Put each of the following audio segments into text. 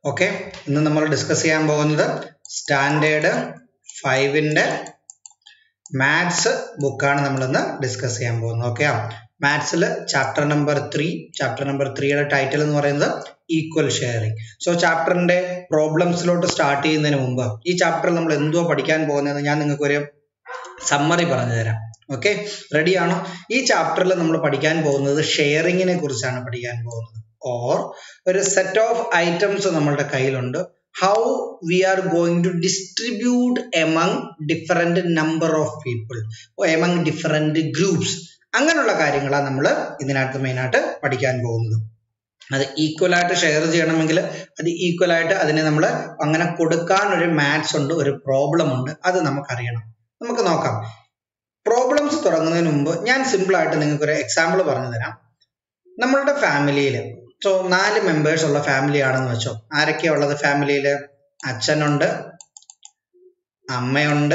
Okay ഇന്ന് നമ്മൾ discuss ചെയ്യാൻ പോകുന്നത് സ്റ്റാൻഡേർഡ് ഫൈവിൻ്റെ മാത്സ് ബുക്കാണ് നമ്മളിന്ന് ഡിസ്കസ് ചെയ്യാൻ പോകുന്നത് ഓക്കെ മാത്സിൽ chapter number three chapter number ത്രീയുടെ ടൈറ്റിൽ എന്ന് പറയുന്നത് ഈക്വൽ ഷെയറിംഗ് സോ ചാപ്റ്ററിന്റെ പ്രോബ്ലംസിലോട്ട് സ്റ്റാർട്ട് ചെയ്യുന്നതിന് മുമ്പ് ഈ ചാപ്റ്ററിൽ നമ്മൾ എന്തുവാ പഠിക്കാൻ പോകുന്നതെന്ന് ഞാൻ നിങ്ങൾക്ക് ഒരു സമ്മറി പറഞ്ഞു തരാം ഓക്കെ റെഡിയാണോ ഈ ചാപ്റ്ററിൽ നമ്മൾ പഠിക്കാൻ പോകുന്നത് ഷെയറിങ്ങിനെ കുറിച്ചാണ് പഠിക്കാൻ പോകുന്നത് ഓർ ഒരു സെറ്റ് ഓഫ് ഐറ്റംസ് നമ്മളുടെ കയ്യിലുണ്ട് how we are going to distribute among different number of people among different groups അങ്ങനെയുള്ള കാര്യങ്ങളാണ് നമ്മൾ ഇതിനകത്ത് മെയിനായിട്ട് പഠിക്കാൻ പോകുന്നത് അത് ഈക്വൽ ആയിട്ട് ഷെയർ ചെയ്യണമെങ്കിൽ അത് ഈക്വൽ ആയിട്ട് അതിനെ നമ്മൾ അങ്ങനെ കൊടുക്കാൻ ഒരു മാത്സ് ഉണ്ട് ഒരു പ്രോബ്ലം ഉണ്ട് അത് നമുക്കറിയണം നമുക്ക് നോക്കാം പ്രോബ്ലംസ് തുടങ്ങുന്നതിന് മുമ്പ് ഞാൻ സിമ്പിൾ ആയിട്ട് നിങ്ങൾക്ക് ഒരു എക്സാമ്പിൾ പറഞ്ഞു തരാം നമ്മളുടെ ഫാമിലിയിൽ സോ നാല് മെമ്പേഴ്സ് ഉള്ള ഫാമിലി ആണെന്ന് വെച്ചോ ആരൊക്കെയാ ഉള്ളത് ഫാമിലിയിൽ അച്ഛനുണ്ട് അമ്മയുണ്ട്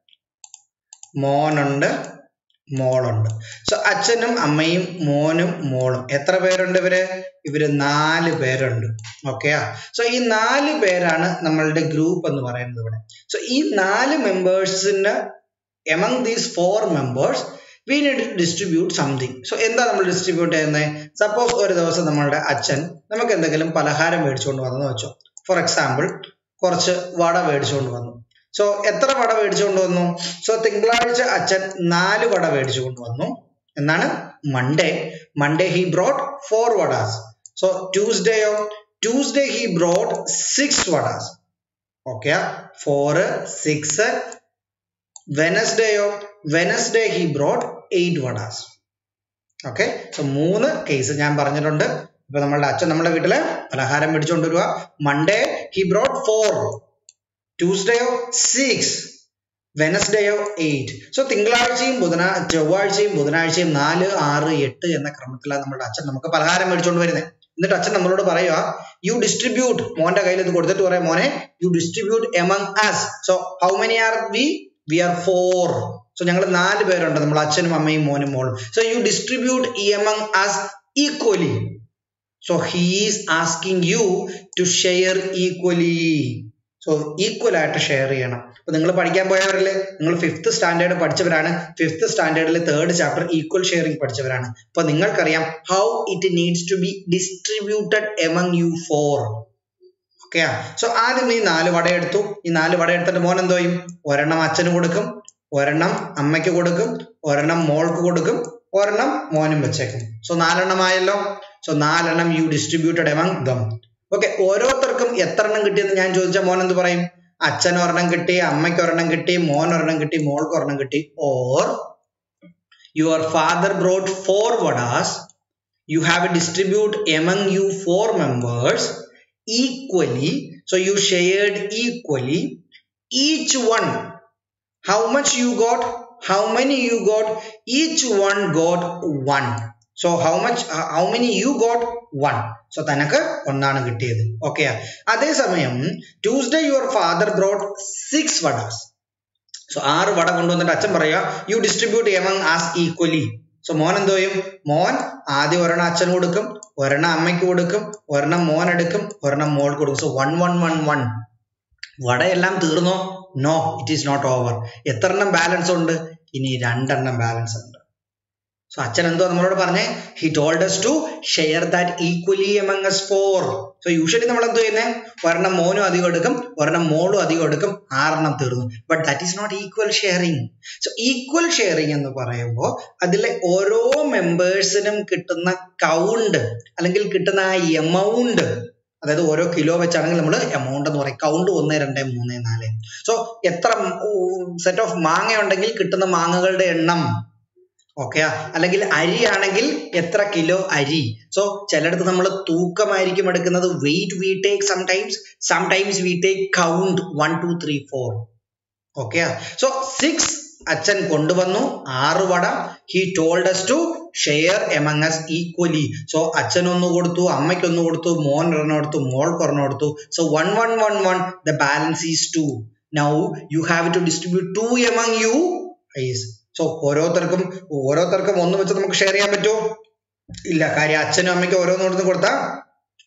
മോനുണ്ട് മോളുണ്ട് സോ അച്ഛനും അമ്മയും മോനും മോളും എത്ര പേരുണ്ട് ഇവര് ഇവര് നാല് പേരുണ്ട് ഓക്കെയാ സോ ഈ നാല് പേരാണ് നമ്മളുടെ ഗ്രൂപ്പ് എന്ന് പറയുന്നത് ഇവിടെ സോ ഈ നാല് മെമ്പേഴ്സിന് among these four members we need distribute something so എന്താ നമ്മൾ ഡിസ്ട്രിബ്യൂട്ട് ചെയ്യുന്നത് സപ്പോസ് ഒരു ദിവസം നമ്മളുടെ അച്ഛൻ നമുക്ക് എന്തെങ്കിലും പലഹാരം മേടിച്ചുകൊണ്ട് വന്നെന്ന് വെച്ചോ ഫോർ എക്സാമ്പിൾ കുറച്ച് വട മേടിച്ചുകൊണ്ട് വന്നു സോ എത്ര വട മേടിച്ചുകൊണ്ട് വന്നു സോ തിങ്കളാഴ്ച അച്ഛൻ നാല് വട മേടിച്ചുകൊണ്ട് വന്നു എന്നാണ് Monday Monday he brought four vadas so ട്യൂസ്ഡേയോ Tuesday he brought six vadas okay four six വെനസ്ഡേയോ Wednesday he brought eight vadas okay so മൂന്ന് കേസ് ഞാൻ പറഞ്ഞിട്ടുണ്ട് ഇപ്പൊ നമ്മളുടെ അച്ഛൻ നമ്മുടെ വീട്ടില് പലഹാരം മേടിച്ചുകൊണ്ട് വരിക മൺഡേ ഹി ബ്രോട്ട് ഫോർ ട്യൂസ്ഡേയോ സിക്സ് വെനസ്ഡേയോ എയ്റ്റ് സോ തിങ്കളാഴ്ചയും ബുധനാ ചൊവ്വാഴ്ചയും ബുധനാഴ്ചയും നാല് ആറ് എട്ട് എന്ന ക്രമത്തിലാണ് നമ്മുടെ അച്ഛൻ നമുക്ക് പലഹാരം മേടിച്ചുകൊണ്ട് വരുന്നത് എന്നിട്ട് അച്ഛൻ നമ്മളോട് പറയുക യു ഡിസ്ട്രിബ്യൂട്ട് മോന്റെ കയ്യിൽ ഇത് കൊടുത്തിട്ട് പറയാം മോനെ you distribute among us so how many are we we are four so ഞങ്ങൾ നാല് പേരുണ്ട് നമ്മൾ അച്ഛനും അമ്മയും മോനും മോളും so you distribute among us equally so he's asking you to share equally so equal ആയിട്ട് ഷെയർ ചെയ്യണം അപ്പൊ നിങ്ങൾ പഠിക്കാൻ പോയവരല്ലേ നിങ്ങൾ ഫിഫ്ത്ത് സ്റ്റാൻഡേർഡ് പഠിച്ചവരാണ് ഫിഫ്ത്ത് സ്റ്റാൻഡേർഡിലെ തേർഡ് ചാപ്റ്റർ ഈക്വൽ ഷെയറിംഗ് പഠിച്ചവരാണ് അപ്പൊ നിങ്ങൾക്കറിയാം how it needs to be distributed among you four ഓക്കെയാ so ആദ്യം നീ നാല് വട എടുത്തു ഈ നാല് വട എടുത്തിട്ട് മോൻ എന്തോ ചെയ്യും ഒരെണ്ണം അച്ഛന് കൊടുക്കും ഒരെണ്ണം അമ്മയ്ക്ക് കൊടുക്കും ഒരെണ്ണം മോൾക്ക് കൊടുക്കും ഒരെണ്ണം മോനും വെച്ചേക്കും സോ നാലെണ്ണം ആയല്ലോ സോ നാലെണ്ണം you distributed among them okay ഓരോരുത്തർക്കും എത്ര എണ്ണം കിട്ടിയെന്ന് ഞാൻ ചോദിച്ചാൽ മോൻ എന്ത് പറയും അച്ഛൻ ഒരെണ്ണം കിട്ടി അമ്മയ്ക്ക് ഒരെണ്ണം കിട്ടി മോൻ ഒരെണ്ണം കിട്ടി മോൾക്ക് ഒരെണ്ണം കിട്ടി or your father brought four vadas you have distribute among you four members equally so you shared equally each one how much you got how many you got each one got one so how much uh, how many you got one so തനക്ക് ഒന്നാണ് കിട്ടിയത് okay അതേസമയം Tuesday your father brought six vadas so ആറ് വട കൊണ്ടുവന്നിട്ട് അച്ഛൻ പറയുക you distribute among us equally so മോൻ എന്തോ ചെയ്യും മോൻ ആദ്യം ഒരെണ്ണം അച്ഛൻ കൊടുക്കും ഒരെണ്ണം അമ്മയ്ക്ക് കൊടുക്കും ഒരെണ്ണം മോൻ എടുക്കും ഒരെണ്ണം മോൾ കൊടുക്കും so one one one one വടയെല്ലാം തീർന്നോ no it is not over എത്ര എണ്ണം ബാലൻസ് ഉണ്ട് ഇനി രണ്ടെണ്ണം ബാലൻസ് ഉണ്ട് സോ അച്ഛൻ എന്തോ നമ്മളോട് പറഞ്ഞേ he told us to share that equally among us four so usually നമ്മൾ എന്തോ ചെയ്യുന്നത് ഒരെണ്ണം മോനും അധികം എടുക്കും ഒരെണ്ണം മോളും അധികം എടുക്കും ആറെണ്ണം തീർന്നു but that is not equal sharing so equal sharing എന്ന് പറയുമ്പോൾ അതിലെ ഓരോ മെമ്പേഴ്സിനും കിട്ടുന്ന കൗണ്ട് അല്ലെങ്കിൽ കിട്ടുന്ന ആ എമൗണ്ട് അതായത് ഓരോ കിലോ വെച്ചാണെങ്കിൽ നമ്മൾ എമൗണ്ട് എന്ന് പറയും കൗണ്ട് ഒന്ന് രണ്ട് മൂന്ന് നാല് സോ എത്ര സെറ്റ് ഓഫ് മാങ്ങ ഉണ്ടെങ്കിൽ കിട്ടുന്ന മാങ്ങകളുടെ എണ്ണം ഓക്കെ അല്ലെങ്കിൽ അരി ആണെങ്കിൽ എത്ര കിലോ അരി സോ ചിലയിടത്ത് നമ്മൾ തൂക്കമായിരിക്കും എടുക്കുന്നത് weight we take sometimes sometimes we take count one two three four okay so six അച്ഛൻ കൊണ്ടുവന്നു ആറ് vada he told us to share among us equally so അച്ഛൻ ഒന്ന് കൊടുത്തു അമ്മയ്ക്ക് ഒന്ന് കൊടുത്തു മോൻ ഒരെണ്ണം കൊടുത്തു മോൾക്ക് ഒരെണ്ണം കൊടുത്തു so one one one one the balance is two now you have to distribute two among you ice so ഓരോരുത്തർക്കും ഓരോരുത്തർക്കും ഒന്ന് വെച്ച് നമുക്ക് ഷെയർ ചെയ്യാൻ പറ്റുമോ ഇല്ല കാര്യം അച്ഛനും അമ്മയ്ക്കും ഓരോന്ന് കൊടുത്ത് കൊടുത്താൽ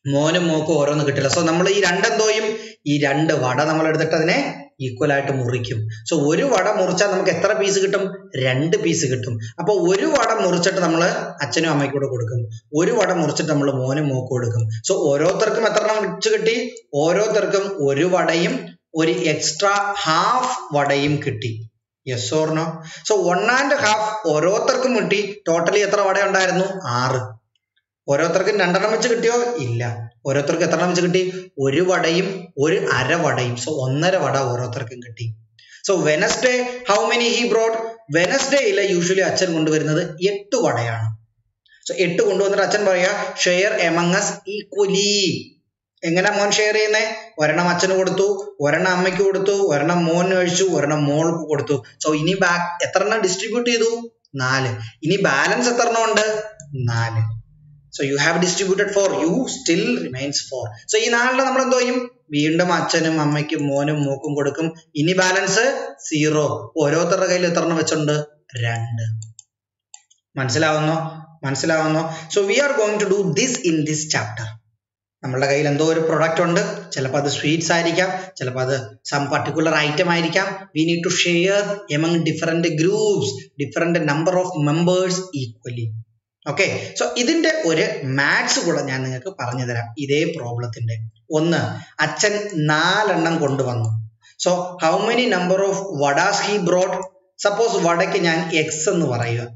മോനും മോക്കും ഓരോന്ന് കിട്ടില്ല സോ നമ്മൾ ഈ രണ്ടെന്തോയും ഈ രണ്ട് വട നമ്മൾ എടുത്തിട്ട് അതിനെ ഈക്വൽ ആയിട്ട് മുറിക്കും സോ ഒരു വട മുറിച്ചാൽ നമുക്ക് എത്ര പീസ് കിട്ടും രണ്ട് പീസ് കിട്ടും അപ്പൊ ഒരു വട മുറിച്ചിട്ട് നമ്മൾ അച്ഛനും അമ്മയ്ക്കും കൂടെ കൊടുക്കും ഒരു വട മുറിച്ചിട്ട് നമ്മൾ മോനും മോക്കും കൊടുക്കും സോ ഓരോരുത്തർക്കും എത്ര എണ്ണം വെച്ച് കിട്ടി ഓരോരുത്തർക്കും ഒരു വടയും ഒരു എക്സ്ട്രാ ഹാഫ് വടയും കിട്ടി yes or no so one and half ഓരോരുത്തർക്കും കിട്ടി ടോട്ടലി എത്ര വട ഉണ്ടായിരുന്നു ആറ് ഓരോരുത്തർക്കും രണ്ടെണ്ണം വെച്ച് കിട്ടിയോ ഇല്ല ഓരോരുത്തർക്ക് എത്ര എണ്ണം വെച്ച് കിട്ടി ഒരു വടയും ഒരു അര വടയും സോ ഒന്നര വട ഓരോരുത്തർക്കും കിട്ടി so Wednesday how many he brought വെനസ്ഡേയിലെ യൂഷ്വലി അച്ഛൻ കൊണ്ടുവരുന്നത് എട്ട് വടയാണ് സോ എട്ട് കൊണ്ടുവന്നിട്ട് അച്ഛൻ പറയാ ഷെയർ എമംഗസ് ഈക്വലി എങ്ങനെ മോൻ ഷെയർ ചെയ്യുന്നേ ഒരെണ്ണം അച്ഛന് കൊടുത്തു ഒരെണ്ണം അമ്മയ്ക്ക് കൊടുത്തു ഒരെണ്ണം മോന് കഴിച്ചു ഒരെണ്ണം മോൾക്ക് കൊടുത്തു സോ ഇനി ബാക്ക് എത്ര എണ്ണം ഡിസ്ട്രിബ്യൂട്ട് ചെയ്തു നാല് ഇനി ബാലൻസ് എത്ര എണ്ണം ഉണ്ട് നാല് so you have distributed four you still remains four so ഈ നാലിനെ നമ്മൾ എന്തോ ചെയ്യും വീണ്ടും അച്ഛനും അമ്മയ്ക്കും മോനും മോക്കും കൊടുക്കും ഇനി ബാലൻസ് സീറോ ഓരോരുത്തരുടെ കയ്യിൽ എത്ര എണ്ണം വെച്ചുണ്ട് രണ്ട് മനസ്സിലാവുന്നോ മനസ്സിലാവുന്നോ so we are going to do this in this chapter നമ്മളുടെ കയ്യിൽ എന്തോ ഒരു പ്രൊഡക്റ്റ് ഉണ്ട് ചിലപ്പോൾ അത് സ്വീറ്റ്സ് ആയിരിക്കാം ചിലപ്പോൾ അത് സം പർട്ടിക്കുലർ ഐറ്റം ആയിരിക്കാം we need to share among different groups different number of members equally okay so ഇതിന്റെ ഒരു മാത്സ് കൂടെ ഞാൻ നിങ്ങൾക്ക് പറഞ്ഞു തരാം ഇതേ പ്രോബ്ലത്തിന്റെ ഒന്ന് അച്ഛൻ നാലെണ്ണം കൊണ്ടുവന്നു so how many number of vadas he brought suppose വടയ്ക്ക് ഞാൻ എക്സ് എന്ന് പറയുക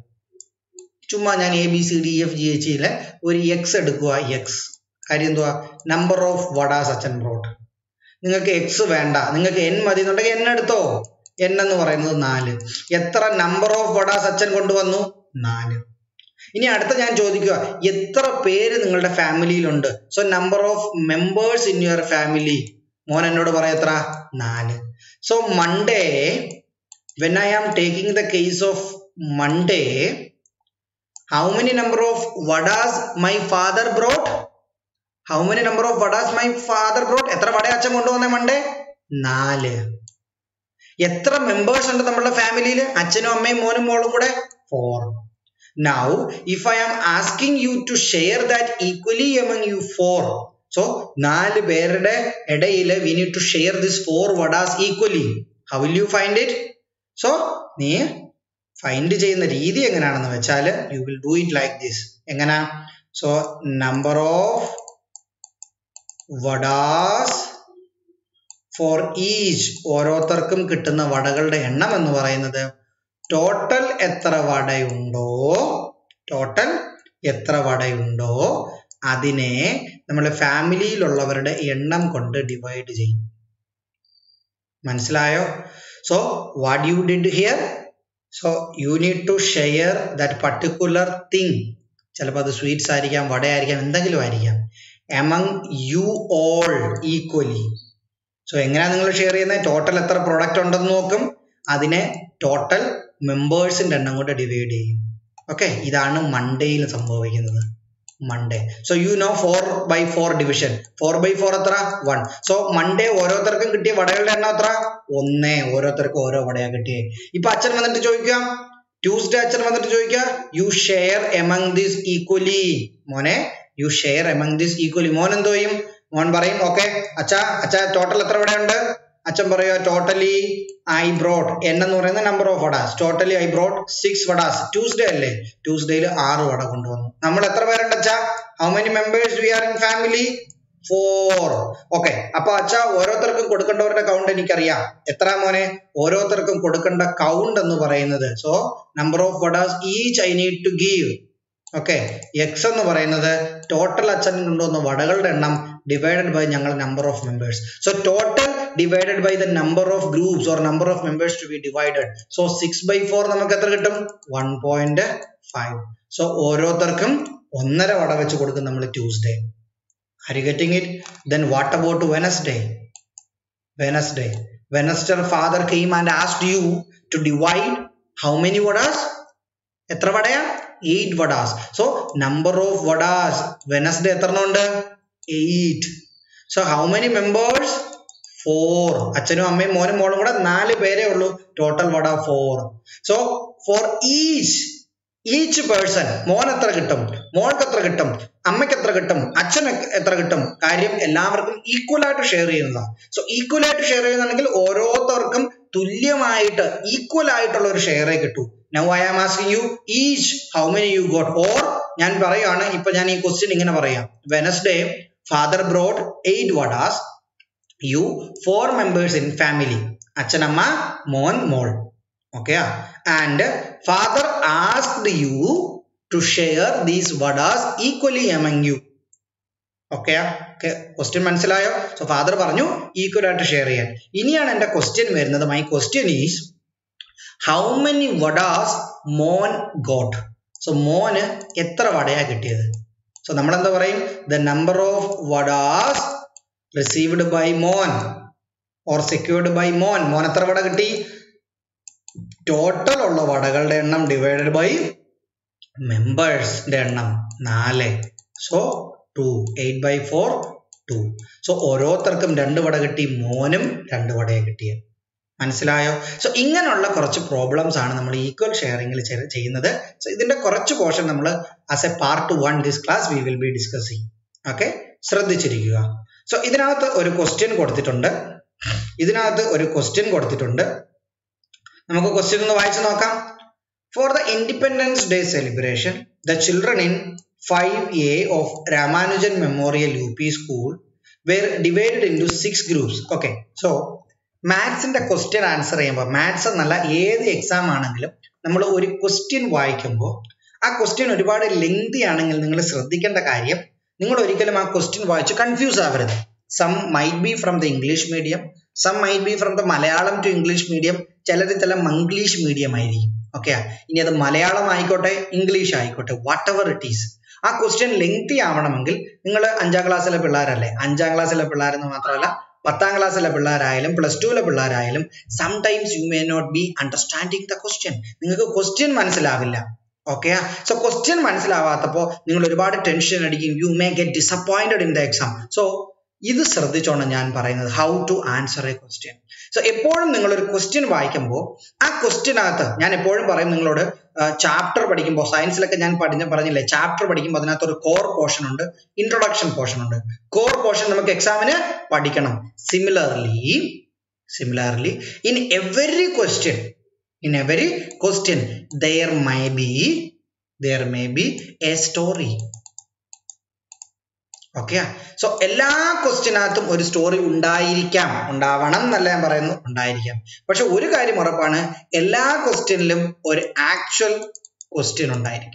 ചുമ്മാ ഞാൻ A B C D F G H യിലെ ഒരു എക്സ് എടുക്കുക എക്സ് കാര്യം എന്തുവാ നമ്പർ ഓഫ് വഡാസ് അച്ഛൻ ബ്രോഡ് നിങ്ങൾക്ക് എക്സ് വേണ്ട നിങ്ങൾക്ക് എൻ മതി എന്നുണ്ടെങ്കിൽ എൻ എടുത്തോ എൻ എന്ന് പറയുന്നത് നാല് എത്ര നമ്പർ ഓഫ് വഡാസ് അച്ഛൻ കൊണ്ടുവന്നു നാല് ഇനി അടുത്ത ഞാൻ ചോദിക്കുക എത്ര പേര് നിങ്ങളുടെ ഫാമിലിയിലുണ്ട് so number of members in your family മോൻ എന്നോട് പറയാം എത്ര നാല് so Monday when I am taking the case of Monday how many number of vadas my father brought how many number of vadas my father brought എത്ര വട അച്ഛൻ കൊണ്ടുവന്നേ Monday നാല് എത്ര മെമ്പേഴ്സ് ഉണ്ട് നമ്മുടെ ഫാമിലിയിൽ അച്ഛനും അമ്മയും മോനും മോളും കൂടെ four Now, if I am asking you to share that equally among you four, so നാല് പേരുടെ ഇടയിൽ we need to share this four vadas equally. How will you find it? So, നീ ഫൈൻഡ് ചെയ്യുന്ന രീതി എങ്ങനെയാണെന്ന് വെച്ചാൽ you will do it like this എങ്ങനെ so number of vadas four each ഓരോരുത്തർക്കും കിട്ടുന്ന വടകളുടെ എണ്ണം എന്ന് പറയുന്നത് ടോട്ടൽ എത്ര വടയുണ്ടോ ടോട്ടൽ എത്ര വടയുണ്ടോ അതിനെ നമ്മൾ ഫാമിലിയിലുള്ളവരുടെ എണ്ണം കൊണ്ട് ഡിവൈഡ് ചെയ്യും മനസ്സിലായോ so what you did here so you need to share that particular thing ചിലപ്പോൾ അത് സ്വീറ്റ്സ് ആയിരിക്കാം വടയായിരിക്കാം എന്തെങ്കിലും ആയിരിക്കാം among you all equally so എങ്ങനെയാണ് നിങ്ങൾ ഷെയർ ചെയ്യുന്നത് ടോട്ടൽ എത്ര പ്രൊഡക്റ്റ് ഉണ്ടെന്ന് നോക്കും അതിനെ ടോട്ടൽ മെമ്പേഴ്സിന്റെ എണ്ണം കൊണ്ട് ഡിവൈഡ് ചെയ്യും ഓക്കെ ഇതാണ് മൺഡേയിൽ സംഭവിക്കുന്നത് Monday so you know four by four division four by four എത്ര വൺ സോ മൺഡേ ഓരോരുത്തർക്കും കിട്ടിയ വടകളുടെ എണ്ണം എത്ര ഒന്നേ ഓരോരുത്തർക്കും ഓരോ വടയാ കിട്ടിയേ ഇപ്പൊ അച്ഛൻ വന്നിട്ട് ചോദിക്കുക ട്യൂസ്ഡേ അച്ഛൻ വന്നിട്ട് ചോദിക്കുക you share among this equally മോനെ you share among this equally മോൻ എന്തോ ചെയ്യും മോൻ പറയും ഓക്കെ അച്ഛാ അച്ഛാ ടോട്ടൽ എത്ര വടയുണ്ട് അച്ഛൻ പറയുക ടോട്ടലി ഐ ബ്രോഡ് എൻ എന്ന് പറയുന്ന number of vadas totally I brought six vadas Tuesday അല്ലേ ട്യൂസ്ഡേയിൽ ആറ് വട കൊണ്ടുവന്നു നമ്മൾ എത്ര പേരുണ്ട് അച്ഛാ how many members we are in family four okay അപ്പൊ അച്ഛ ഓരോരുത്തർക്കും കൊടുക്കേണ്ടവരുടെ കൗണ്ട് എനിക്കറിയാം എത്ര മോനെ ഓരോരുത്തർക്കും കൊടുക്കേണ്ട കൗണ്ട് എന്ന് പറയുന്നത് so number of vadas each I need to give okay x എന്ന് പറയുന്നത് ടോട്ടൽ അച്ഛൻ കൊണ്ടുവന്ന വടകളുടെ എണ്ണം ഡിവൈഡഡ് ബൈ ഞങ്ങൾ number of members so total divided by the number of groups or number of members to be divided so six by four നമുക്ക് എത്ര കിട്ടും വൺ പോയിന്റ് ഫൈവ് സോ ഓരോരുത്തർക്കും ഒന്നര വട വെച്ച് കൊടുക്കും നമ്മൾ Tuesday are you getting it then what about Wednesday Wednesday Wednesday father came and asked you to divide how many vadas എത്ര വടയാ eight vadas so number of vadas Wednesday എത്ര ഉണ്ട് eight so how many members four അച്ഛനും അമ്മയും മോനും മോളും കൂടെ നാല് പേരേ ഉള്ളൂ total vada four so four each each person മോൻ എത്ര കിട്ടും മോൾക്ക് എത്ര കിട്ടും അമ്മയ്ക്ക് എത്ര കിട്ടും അച്ഛൻ എത്ര കിട്ടും കാര്യം എല്ലാവർക്കും ഈക്വൽ ആയിട്ട് ഷെയർ ചെയ്യുന്നതാണ് സോ ഈക്വൽ ആയിട്ട് ഷെയർ ചെയ്യുന്നുണ്ടെങ്കിൽ ഓരോരുത്തർക്കും തുല്യമായിട്ട് ഈക്വൽ ആയിട്ടുള്ള ഒരു ഷെയറേ കിട്ടൂ now I am asking you each how many you got or ഞാൻ പറയാണ് ഇപ്പൊ ഞാൻ ഈ ക്വസ്റ്റ്യൻ ഇങ്ങനെ പറയാം Wednesday father brought eight vadas you four members in family അച്ഛനമ്മ മോൻ മോൾ okay and father asked you to share these vadas equally among you okay question മനസ്സിലായോ സോ ഫാദർ പറഞ്ഞു ഈക്വൽ ആയിട്ട് ഷെയർ ചെയ്യാൻ ഇനിയാണ് എന്റെ ക്വസ്റ്റ്യൻ വരുന്നത് my question is how many vadas മോൻ ഗോട്ട് സോ മോന് എത്ര വടയാ കിട്ടിയത് സോ നമ്മൾ എന്താ പറയും the number of vadas received by മോൻ ഓർ സെക്യൂർഡ് ബൈ മോൻ മോൻ എത്ര വട കിട്ടി ടോട്ടൽ ഉള്ള വടകളുടെ എണ്ണം ഡിവൈഡഡ് ബൈ മെമ്പേഴ്സിന്റെ എണ്ണം നാല് so two eight by four two so ഓരോരുത്തർക്കും രണ്ട് വട കിട്ടി മോനും രണ്ട് വടയെ കിട്ടിയ മനസ്സിലായോ സോ ഇങ്ങനെയുള്ള കുറച്ച് പ്രോബ്ലംസ് ആണ് നമ്മൾ ഈക്വൽ ഷെയറിംഗിൽ ചെയ്യുന്നത് സോ ഇതിന്റെ കുറച്ച് പോർഷൻ നമ്മൾ as a part one this class we will be discussing okay ശ്രദ്ധിച്ചിരിക്കുക സോ ഇതിനകത്ത് ഒരു ക്വസ്റ്റ്യൻ കൊടുത്തിട്ടുണ്ട് ഇതിനകത്ത് ഒരു ക്വസ്റ്റ്യൻ കൊടുത്തിട്ടുണ്ട് നമുക്ക് ക്വസ്റ്റ്യൻ ഒന്ന് വായിച്ചു നോക്കാം for the independence day celebration the children in five A of Ramanujan memorial U P school were divided in to six groups okay so മാത്സിന്റെ ക്വസ്റ്റ്യൻ ആൻസർ ചെയ്യുമ്പോൾ മാത്സ് എന്നല്ല ഏത് എക്സാം ആണെങ്കിലും നമ്മൾ ഒരു ക്വസ്റ്റ്യൻ വായിക്കുമ്പോൾ ആ ക്വസ്റ്റ്യൻ ഒരുപാട് ലെങ്തി ആണെങ്കിൽ നിങ്ങൾ ശ്രദ്ധിക്കേണ്ട കാര്യം നിങ്ങൾ ഒരിക്കലും ആ ക്വസ്റ്റ്യൻ വായിച്ച് കൺഫ്യൂസ് ആവരുത് some might be from the English medium some might be from the Malayalam to English medium ചിലത് ചില മംഗ്ലീഷ് മീഡിയം ആയിരിക്കും ഓക്കെ ഇനി അത് മലയാളം ആയിക്കോട്ടെ ഇംഗ്ലീഷ് ആയിക്കോട്ടെ വാട്ട് എവർ ഇറ്റ് ഈസ് ആ ക്വസ്റ്റ്യൻ ലെങ്തി ആവണമെങ്കിൽ നിങ്ങൾ അഞ്ചാം ക്ലാസ്സിലെ പിള്ളേരല്ലേ അഞ്ചാം ക്ലാസ്സിലെ പിള്ളേരെന്ന് മാത്രമല്ല പത്താം ക്ലാസ്സിലെ പിള്ളേരായാലും പ്ലസ് ടുവിലെ പിള്ളേരായാലും sometimes you may not be understanding the question നിങ്ങൾക്ക് ക്വസ്റ്റ്യൻ മനസ്സിലാവില്ല ഓക്കെ സോ ക്വസ്റ്റ്യൻ മനസ്സിലാവാത്തപ്പോൾ നിങ്ങൾ ഒരുപാട് ടെൻഷൻ അടിക്കും you may get disappointed in the exam so ഇത് ശ്രദ്ധിച്ചോണം ഞാൻ പറയുന്നത് how to answer a question so എപ്പോഴും നിങ്ങൾ ഒരു ക്വസ്റ്റ്യൻ വായിക്കുമ്പോൾ ആ ക്വസ്റ്റ്യനകത്ത് ഞാൻ എപ്പോഴും പറയും നിങ്ങളോട് ചാപ്റ്റർ പഠിക്കുമ്പോൾ സയൻസിലൊക്കെ ഞാൻ പഠിഞ്ഞ പറഞ്ഞില്ലേ ചാപ്റ്റർ പഠിക്കുമ്പോൾ അതിനകത്ത് ഒരു കോർ പോർഷൻ ഉണ്ട് ഇൻട്രൊഡക്ഷൻ പോർഷൻ ഉണ്ട് കോർ പോർഷൻ നമുക്ക് എക്സാമിന് പഠിക്കണം similarly similarly in every question in every question there my be there may be a story okay so എല്ലാ ക്വസ്റ്റ്യനകത്തും ഒരു സ്റ്റോറി ഉണ്ടായിരിക്കാം ഉണ്ടാവണം എന്നല്ല ഞാൻ പറയുന്നു ഉണ്ടായിരിക്കാം പക്ഷെ ഒരു കാര്യം ഉറപ്പാണ് എല്ലാ ക്വസ്റ്റ്യനിലും ഒരു ആക്ച്വൽ ക്വസ്റ്റ്യൻ ഉണ്ടായിരിക്കും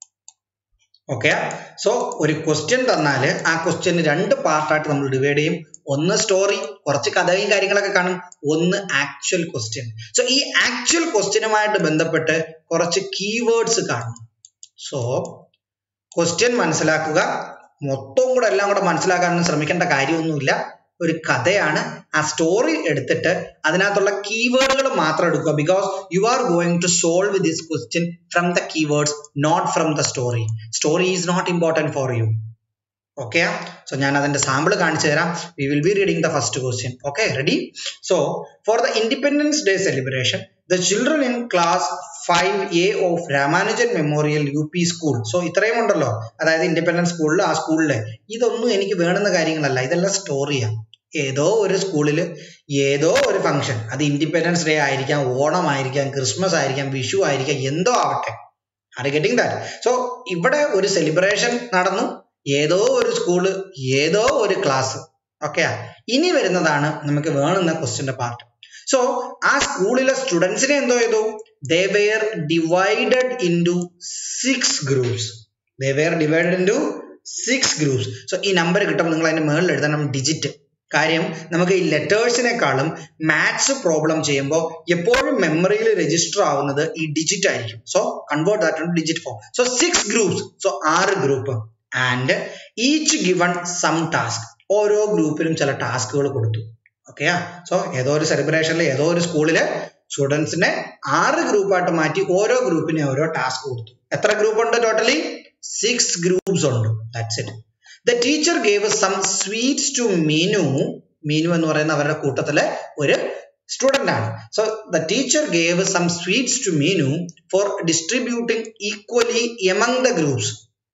ഓക്കെ സോ ഒരു ക്വസ്റ്റ്യൻ തന്നാൽ ആ ക്വസ്റ്റ്യൻ രണ്ട് പാർട്ടായിട്ട് നമ്മൾ ഡിവൈഡ് ചെയ്യും ഒന്ന് സ്റ്റോറി കുറച്ച് കഥയും കാര്യങ്ങളൊക്കെ കാണും ഒന്ന് ആക്ച്വൽ ക്വസ്റ്റ്യൻ സോ ഈ ആക്ച്വൽ ക്വസ്റ്റ്യനുമായിട്ട് ബന്ധപ്പെട്ട് കുറച്ച് കീവേഡ്സ് കാണും സോ ക്വസ്റ്റ്യൻ മനസ്സിലാക്കുക മൊത്തവും കൂടെ എല്ലാം കൂടെ മനസ്സിലാക്കാനൊന്നും ശ്രമിക്കേണ്ട കാര്യമൊന്നുമില്ല ഒരു കഥയാണ് ആ സ്റ്റോറി എടുത്തിട്ട് അതിനകത്തുള്ള കീവേഡുകൾ മാത്രം എടുക്കുക because you are going to solve this question from the keywords not from the story story is not important for you okay so ഞാൻ അതിന്റെ സാമ്പിൾ കാണിച്ചു തരാം we will be reading the first question okay ready so for the independence day celebration the children in class five A of Ramanujan memorial U P school so ഇത്രയും ഉണ്ടല്ലോ അതായത് independence സ്കൂളിൽ ആ സ്കൂളിലെ ഇതൊന്നും എനിക്ക് വേണമെന്ന കാര്യങ്ങളല്ല ഇതെല്ലാം സ്റ്റോറിയാണ് ഏതോ ഒരു സ്കൂളിൽ ഏതോ ഒരു ഫംഗ്ഷൻ അത് ഇൻഡിപെൻഡൻസ് ഡേ ആയിരിക്കാം ഓണം ആയിരിക്കാം ക്രിസ്മസ് ആയിരിക്കാം വിഷു ആയിരിക്കാം എന്തോ ആവട്ടെ ആർ ഗെറ്റിംഗ് ദാറ്റ് സോ ഇവിടെ ഒരു സെലിബ്രേഷൻ നടന്നു ഏതോ ഒരു സ്കൂള് ഏതോ ഒരു ക്ലാസ് ഓക്കെ ഇനി വരുന്നതാണ് നമുക്ക് വേണമെന്ന ക്വസ്റ്റ്യന്റെ പാർട്ട് സോ ആ സ്കൂളിലെ സ്റ്റുഡൻസിനെ എന്തോ ചെയ്തു they were divided in to six groups they were divided in to six groups so ഈ നമ്പർ കിട്ടുമ്പോൾ നിങ്ങൾ അതിന്റെ മുകളിൽ എഴുതണം ഡിജിറ്റ് കാര്യം നമുക്ക് ഈ ലെറ്റേഴ്സിനെക്കാളും മാത്സ് പ്രോബ്ലം ചെയ്യുമ്പോൾ എപ്പോഴും മെമ്മറിയിൽ രജിസ്റ്റർ ആവുന്നത് ഈ ഡിജിറ്റ് ആയിരിക്കും so convert that to digit form so six groups so ആറ് group and each given some task ഓരോ ഗ്രൂപ്പിലും ചില ടാസ്കുകൾ കൊടുത്തു ഓക്കെയാ സോ ഏതോ ഒരു സെലിബ്രേഷനിൽ ഏതോ ഒരു സ്കൂളില് സ്റ്റുഡൻസിനെ ആറ് ഗ്രൂപ്പായിട്ട് മാറ്റി ഓരോ ഗ്രൂപ്പിനെ ഓരോ ടാസ്ക് കൊടുത്തു എത്ര ഗ്രൂപ്പ് ഉണ്ട് ടോട്ടലി സിക്സ് ഗ്രൂപ്പ്സ് ഉണ്ട് that's it the teacher gave some sweets to Meenu Meenu എന്ന് പറയുന്ന അവരുടെ കൂട്ടത്തിലെ ഒരു സ്റ്റുഡന്റ് ആണ് so the teacher gave some sweets to Meenu for distributing equally among the groups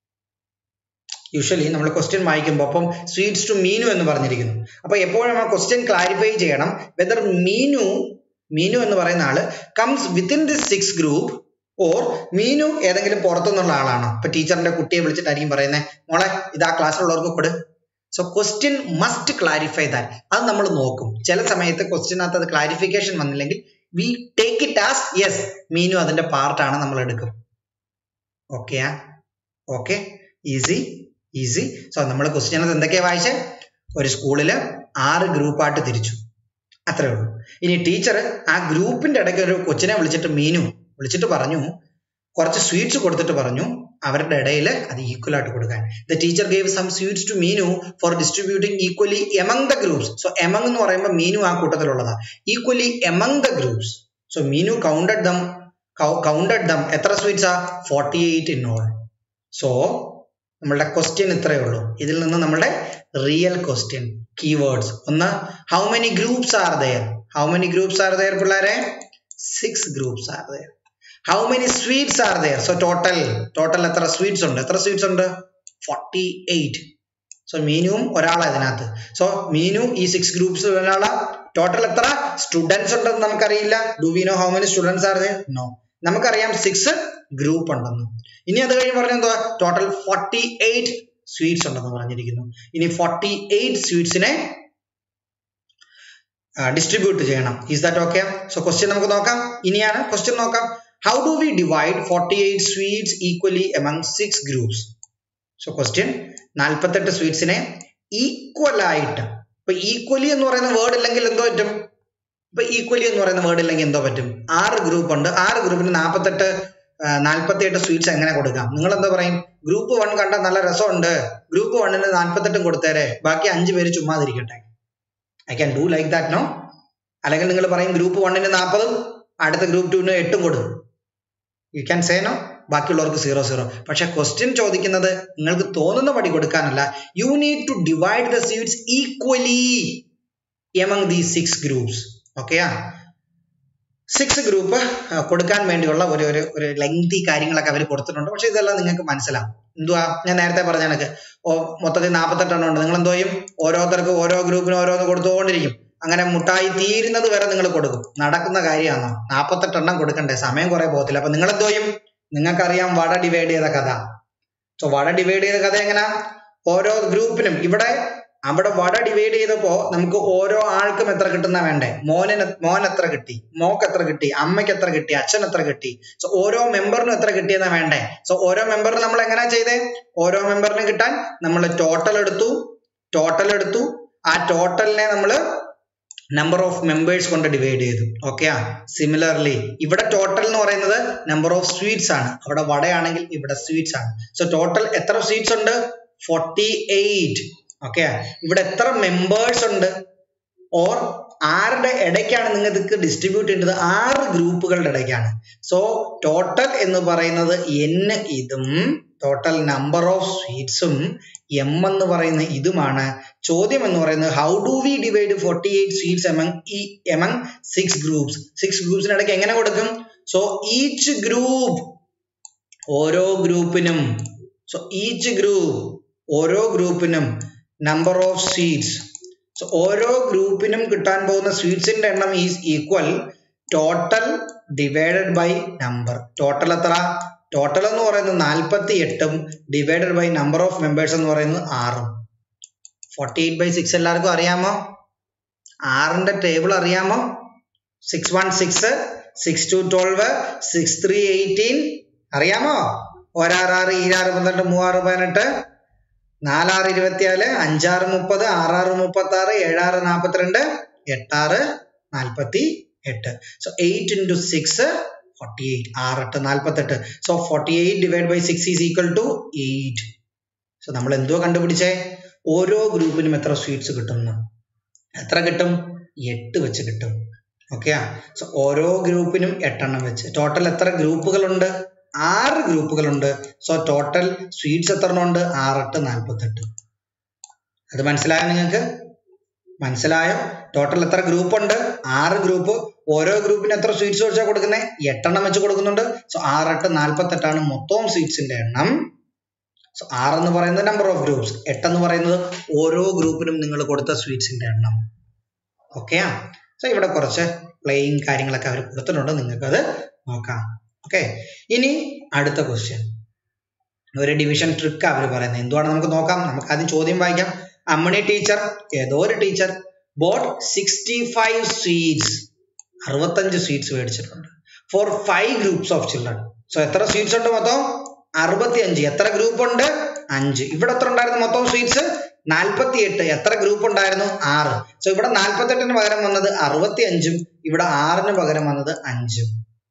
usually നമ്മൾ ക്വസ്റ്റ്യൻ വായിക്കുമ്പോൾ അപ്പം സ്വീറ്റ്സ് ടു മീനു എന്ന് പറഞ്ഞിരിക്കുന്നു അപ്പൊ എപ്പോഴും നമ്മൾ ക്വസ്റ്റ്യൻ ക്ലാരിഫൈ ചെയ്യണം വെദർ മീനു മീനു എന്ന് പറയുന്ന ആള് comes within this six group or Meenu ഏതെങ്കിലും പുറത്തുനിന്നുള്ള ആളാണോ ഇപ്പൊ ടീച്ചറിന്റെ കുട്ടിയെ വിളിച്ചിട്ടായിരിക്കും പറയുന്നത് മോളെ ഇത് ആ ക്ലാസ്സിലുള്ളവർക്ക് കൊടു so question must clarify that അത് നമ്മൾ നോക്കും ചില സമയത്ത് ക്വസ്റ്റ്യനകത്ത് അത് ക്ലാരിഫിക്കേഷൻ വന്നില്ലെങ്കിൽ we take it as yes Meenu അതിന്റെ പാർട്ടാണ് നമ്മൾ എടുക്കും ഓക്കെയാ ഓക്കെ ഈസി ഈസി സോ നമ്മൾ ക്വസ്റ്റ്യനകത്ത് എന്തൊക്കെയാ വായിച്ചേ ഒരു സ്കൂളില് ആറ് ഗ്രൂപ്പായിട്ട് തിരിച്ചു അത്രേ ഉള്ളൂ ഇനി ടീച്ചർ ആ ഗ്രൂപ്പിന്റെ ഇടയ്ക്ക് ഒരു കൊച്ചിനെ വിളിച്ചിട്ട് മീനു വിളിച്ചിട്ട് പറഞ്ഞു കുറച്ച് സ്വീറ്റ്സ് കൊടുത്തിട്ട് പറഞ്ഞു അവരുടെ ഇടയിൽ അത് ഈക്വൽ ആയിട്ട് കൊടുക്കാൻ the teacher gave some sweets to Meenu for distributing equally among the groups so among എന്ന് പറയുമ്പോൾ മീനു ആ കൂട്ടത്തിലുള്ളതാ equally among the groups so Meenu counted them counted them എത്ര സ്വീറ്റ്സ് ആ forty eight in all so നമ്മളുടെ ക്വസ്റ്റ്യൻ ഇത്രയേ ഉള്ളൂ ഇതിൽ നിന്ന് നമ്മുടെ റിയൽ ക്വസ്റ്റ്യൻ കീവേഡ്സ് ഒന്ന് how many groups are there how many groups are there പിള്ളേരെ six groups are there how many sweets are there so total total എത്ര sweets ഉണ്ട് എത്ര സ്വീറ്റ്സ് ഉണ്ട് ഫോർട്ടി എയ്റ്റ് സോ മീനുവും ഒരാളാണ് ഇതിനകത്ത് സോ മീനു ഈ six groups ഒരാളാ ടോട്ടൽ എത്ര സ്റ്റുഡൻസ് ഉണ്ടെന്ന് നമുക്കറിയില്ല do we know how many students are there no നമുക്കറിയാം സിക്സ് ഗ്രൂപ്പ് ഉണ്ടെന്ന് ഇനി അത് കഴിഞ്ഞ് പറഞ്ഞ എന്തുവാ ടോട്ടൽ ഫോർട്ടി എയ്റ്റ് സ്വീറ്റ്സ് ഉണ്ടെന്ന് പറഞ്ഞിരിക്കുന്നു ഇനി ഫോർട്ടി എയ്റ്റ് സ്വീറ്റ്സിനെ ഡിസ്ട്രിബ്യൂട്ട് ചെയ്യണം is that okay so question നമുക്ക് നോക്കാം ഇനിയാണ് ക്വസ്റ്റ്യൻ നോക്കാം how do we divide forty eight sweets equally among six groups so question നാൽപ്പത്തെട്ട് സ്വീറ്റ്സിനെ ഈക്വൽ ആയിട്ട് ഇപ്പൊ ഈക്വലി എന്ന് പറയുന്ന വേർഡ് ഇല്ലെങ്കിൽ എന്തോ പറ്റും ഇപ്പൊ ഈക്വലി എന്ന് പറയുന്ന വേർഡ് ഇല്ലെങ്കിൽ എന്തോ പറ്റും ആറ് ഗ്രൂപ്പ് ഉണ്ട് ആറ് ഗ്രൂപ്പിന് നാൽപ്പത്തെട്ട് നാൽപ്പത്തിയെട്ട് സ്വീറ്റ്സ് എങ്ങനെ കൊടുക്കാം നിങ്ങൾ എന്താ പറയും ഗ്രൂപ്പ് വൺ കണ്ട നല്ല രസമുണ്ട് ഗ്രൂപ്പ് വണ്ണിന് നാൽപ്പത്തെട്ടും കൊടുത്തേരെ ബാക്കി അഞ്ച് പേര് ചുമ്മാതിരിക്കട്ടെ I can do like that no അല്ലെങ്കിൽ നിങ്ങൾ പറയും ഗ്രൂപ്പ് വണ്ണിന് നാൽപ്പതും അടുത്ത ഗ്രൂപ്പ് ടുവിന് എട്ടും കൊടുക്കും യു ക്യാൻ സേ നോ ബാക്കിയുള്ളവർക്ക് സീറോ സീറോ പക്ഷെ ക്വസ്റ്റ്യൻ ചോദിക്കുന്നത് നിങ്ങൾക്ക് തോന്നുന്ന പടി കൊടുക്കാനല്ല you need to divide the sweets equally among these six groups ഓക്കെയാ സിക്സ് ഗ്രൂപ്പ് കൊടുക്കാൻ വേണ്ടിയുള്ള ഒരു ഒരു ഒരു ലെങ്തി കാര്യങ്ങളൊക്കെ അവർ കൊടുത്തിട്ടുണ്ട് പക്ഷെ ഇതെല്ലാം നിങ്ങൾക്ക് മനസ്സിലാവും എന്തുവാ ഞാൻ നേരത്തെ പറഞ്ഞ കണക്ക് ഓ മൊത്തത്തിൽ നാൽപ്പത്തെട്ടെണ്ണം ഉണ്ട് നിങ്ങൾ എന്തോ ചെയ്യും ഓരോരുത്തർക്ക് ഓരോ ഗ്രൂപ്പിനും ഓരോന്ന് കൊടുത്തുകൊണ്ടിരിക്കും അങ്ങനെ മുട്ടായി തീരുന്നത് വരെ നിങ്ങൾ കൊടുക്കും നടക്കുന്ന കാര്യമാണോ നാൽപ്പത്തെട്ടെണ്ണം കൊടുക്കണ്ടേ സമയം കുറെ പോകത്തില്ല അപ്പൊ നിങ്ങൾ എന്തോ ചെയ്യും നിങ്ങൾക്കറിയാം വട ഡിവൈഡ് ചെയ്ത കഥ സോ വട ഡിവൈഡ് ചെയ്ത കഥ എങ്ങനാ ഓരോ ഗ്രൂപ്പിനും ഇവിടെ അവിടെ വട ഡിവൈഡ് ചെയ്തപ്പോ നമുക്ക് ഓരോ ആൾക്കും എത്ര കിട്ടുന്ന വേണ്ടേ മോനിന് മോൻ എത്ര കിട്ടി മോക്ക് എത്ര കിട്ടി അമ്മയ്ക്ക് എത്ര കിട്ടി അച്ഛൻ എത്ര കിട്ടി സോ ഓരോ മെമ്പറിനും എത്ര കിട്ടിയെന്നാ വേണ്ടേ സോ ഓരോ മെമ്പറിന് നമ്മൾ എങ്ങനെയാ ചെയ്തേ ഓരോ മെമ്പറിനും കിട്ടാൻ നമ്മൾ ടോട്ടൽ എടുത്തു ടോട്ടൽ എടുത്തു ആ ടോട്ടലിനെ നമ്മൾ നമ്പർ ഓഫ് മെമ്പേഴ്സ് കൊണ്ട് ഡിവൈഡ് ചെയ്തു ഓക്കെയാ സിമിലർലി ഇവിടെ ടോട്ടൽ എന്ന് പറയുന്നത് നമ്പർ ഓഫ് സ്വീറ്റ്സ് ആണ് അവിടെ വടയാണെങ്കിൽ ഇവിടെ സ്വീറ്റ്സ് ആണ് സോ ടോട്ടൽ എത്ര സ്വീറ്റ്സ് ഉണ്ട് ഫോർട്ടി എയ്റ്റ് ഓക്കെ ഇവിടെ എത്ര മെമ്പേഴ്സ് ഉണ്ട് ഓർ ആരുടെ ഇടയ്ക്കാണ് നിങ്ങൾക്ക് ഡിസ്ട്രിബ്യൂട്ട് ചെയ്യേണ്ടത് ആറ് ഗ്രൂപ്പുകളുടെ ഇടയ്ക്കാണ് സോ ടോട്ടൽ എന്ന് പറയുന്നത് എൻ ഇതും ടോട്ടൽ നമ്പർ ഓഫ് സ്വീറ്റ്സും എം എന്ന് പറയുന്ന ഇതുമാണ് ചോദ്യം എന്ന് പറയുന്നത് how do we divide forty eight sweets among ഈ എമംഗ് സിക്സ് ഗ്രൂപ്പ്സ് സിക്സ് ഗ്രൂപ്പ്സിന് ഇടയ്ക്ക് എങ്ങനെ കൊടുക്കും സോ ഈച്ച് ഗ്രൂപ്പ് ഓരോ ഗ്രൂപ്പിനും സോ ഈച്ച് ഗ്രൂപ്പ് ഓരോ ഗ്രൂപ്പിനും നമ്പർ ഓഫ് സ്വീറ്റ്സ് സോ ഓരോ ഗ്രൂപ്പിനും കിട്ടാൻ പോകുന്ന സ്വീറ്റ്സിന്റെ എണ്ണം is equal total divided by number total എത്ര ടോട്ടൽ എന്ന് പറയുന്നത് നാൽപ്പത്തി എട്ടും divided by number of members എന്ന് പറയുന്നത് ആറും ഫോർട്ടി എയ്റ്റ് ബൈ സിക്സ് എല്ലാവർക്കും അറിയാമോ ആറിന്റെ ടേബിൾ അറിയാമോ six one six six two twelve six three eighteen അറിയാമോ ഒരാറാറ് ഈരാറ് പന്ത്രണ്ട് മൂവാറ് പതിനെട്ട് നാലാറ് ഇരുപത്തിനാല് അഞ്ചാറ് മുപ്പത് ആറാറ് മുപ്പത്തി ആറ് ഏഴാറ് നാൽപ്പത്തിരണ്ട് എട്ടാറ് നാൽപ്പത്തി എട്ട് so eight into six forty eight ആറ് എട്ട് നാൽപ്പത്തെട്ട് so forty eight divide by six is equal to eight so നമ്മൾ എന്തോ കണ്ടുപിടിച്ചേ ഓരോ ഗ്രൂപ്പിനും എത്ര സ്വീറ്റ്സ് കിട്ടുന്നു എത്ര കിട്ടും എട്ട് വെച്ച് കിട്ടും ഓക്കെയാ സോ ഓരോ ഗ്രൂപ്പിനും എട്ടെണ്ണം വെച്ച് ടോട്ടൽ എത്ര ഗ്രൂപ്പുകളുണ്ട് ആറ് ഗ്രൂപ്പുകളുണ്ട് സോ ടോട്ടൽ സ്വീറ്റ്സ് എത്ര ഉണ്ട് ആറെട്ട് നാൽപ്പത്തെട്ട് അത് മനസ്സിലായോ നിങ്ങൾക്ക് മനസ്സിലായോ ടോട്ടൽ എത്ര ഗ്രൂപ്പ് ഉണ്ട് ആറ് ഗ്രൂപ്പ് ഓരോ ഗ്രൂപ്പിന് എത്ര സ്വീറ്റ്സ് വെച്ചാൽ കൊടുക്കുന്നത് എട്ടെണ്ണം വെച്ച് കൊടുക്കുന്നുണ്ട് സോ ആറ് എട്ട് നാൽപ്പത്തെട്ടാണ് മൊത്തം സ്വീറ്റ്സിന്റെ എണ്ണം സോ ആറ് എന്ന് പറയുന്നത് നമ്പർ ഓഫ് ഗ്രൂപ്പ്സ് എട്ട് എന്ന് പറയുന്നത് ഓരോ ഗ്രൂപ്പിനും നിങ്ങൾ കൊടുത്ത സ്വീറ്റ്സിന്റെ എണ്ണം ഓക്കെയാ സോ ഇവിടെ കുറച്ച് പ്ലേയിങ് കാര്യങ്ങളൊക്കെ അവർ കൊടുത്തിട്ടുണ്ട് നിങ്ങൾക്ക് അത് നോക്കാം ഓക്കെ ഇനി അടുത്ത ക്വസ്റ്റ്യൻ ഒരു ഡിവിഷൻ ട്രിക്ക് അവർ പറയുന്നത് എന്തുവാണ് നമുക്ക് നോക്കാം നമുക്ക് ആദ്യം ചോദ്യം വായിക്കാം അമ്മണി ടീച്ചർ ഏതോ ഒരു teacher bought sixty five sweets അറുപത്തഞ്ച് സ്വീറ്റ്സ് മേടിച്ചിട്ടുണ്ട് for five groups of children so എത്ര സ്വീറ്റ്സ് ഉണ്ട് മൊത്തം അറുപത്തി അഞ്ച് എത്ര ഗ്രൂപ്പ് ഉണ്ട് അഞ്ച് ഇവിടെ എത്ര ഉണ്ടായിരുന്നു മൊത്തം സ്വീറ്റ്സ് നാൽപ്പത്തി എട്ട് എത്ര ഗ്രൂപ്പ് ഉണ്ടായിരുന്നു ആറ് സോ ഇവിടെ നാൽപ്പത്തെട്ടിന് പകരം വന്നത് അറുപത്തി അഞ്ചും ഇവിടെ ആറിന് പകരം വന്നത് അഞ്ചും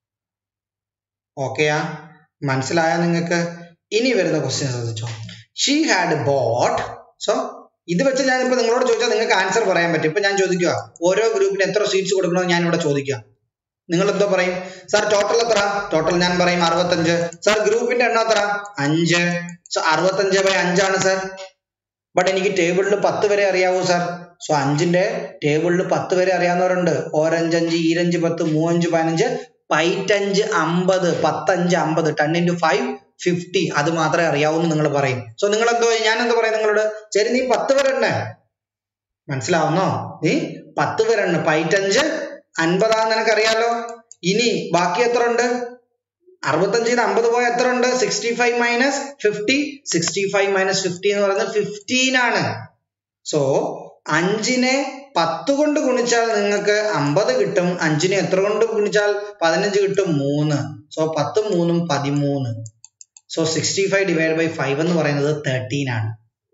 ഓക്കെയാ മനസ്സിലായോ നിങ്ങൾക്ക് ഇനി വരുന്ന ക്വസ്റ്റ്യൻ ശ്രദ്ധിച്ചോ ഷീ ഹാഡ് ബോട്ട് സോ ഇത് വെച്ച് ഞാൻ ഇപ്പൊ നിങ്ങളോട് ചോദിച്ചാൽ നിങ്ങൾക്ക് ആൻസർ പറയാൻ പറ്റും ഇപ്പൊ ഞാൻ ചോദിക്കുക ഓരോ ഗ്രൂപ്പിന് എത്ര സീറ്റ്സ് കൊടുക്കണമെന്ന് ഞാൻ ഇവിടെ ചോദിക്കുക നിങ്ങൾ എന്തോ പറയും സാർ ടോട്ടൽ എത്ര ടോട്ടൽ ഞാൻ പറയും അറുപത്തഞ്ച് സാർ ഗ്രൂപ്പിന്റെ എണ്ണം എത്ര അഞ്ച് സോ അറുപത്തഞ്ച് ബൈ അഞ്ചാണ് സാർ ബട്ട് എനിക്ക് ടേബിളിൽ പത്ത് വരെ അറിയാവൂ സാർ സോ അഞ്ചിന്റെ ടേബിളിൽ പത്ത് വരെ അറിയാവുന്നവരുണ്ട് ഓരഞ്ചഞ്ച് ഈരഞ്ച് പത്ത് മൂവഞ്ച് പതിനഞ്ച് പൈറ്റഞ്ച് അമ്പത് പത്തഞ്ച് അമ്പത് ടെൻ ഇൻറ്റു ഫൈവ് ഫിഫ്റ്റി അത് മാത്രമേ അറിയാവൂ എന്ന് നിങ്ങൾ പറയും സോ നിങ്ങൾ എന്തോ ഞാൻ എന്തോ പറയും നിങ്ങളോട് ശരി നീ പത്ത് വരെ എണ്ണ മനസ്സിലാവുന്നോ നീ പത്ത് വരെ എണ്ണ പൈറ്റഞ്ച് അൻപതാന്ന് നിനക്കറിയാലോ ഇനി ബാക്കി എത്ര ഉണ്ട് അറുപത്തഞ്ചിന് അമ്പത് പോയ എത്ര ഉണ്ട് sixty five minus fifty sixty five minus fifty എന്ന് പറയുന്നത് ഫിഫ്റ്റീൻ ആണ് സോ അഞ്ചിനെ പത്ത് കൊണ്ട് ഗുണിച്ചാൽ നിങ്ങൾക്ക് അമ്പത് കിട്ടും അഞ്ചിനെ എത്ര കൊണ്ട് ഗുണിച്ചാൽ പതിനഞ്ച് കിട്ടും മൂന്ന് സോ പത്തും മൂന്നും പതിമൂന്ന് so sixty five divide by five എന്ന് പറയുന്നത് തേർട്ടീൻ ആണ്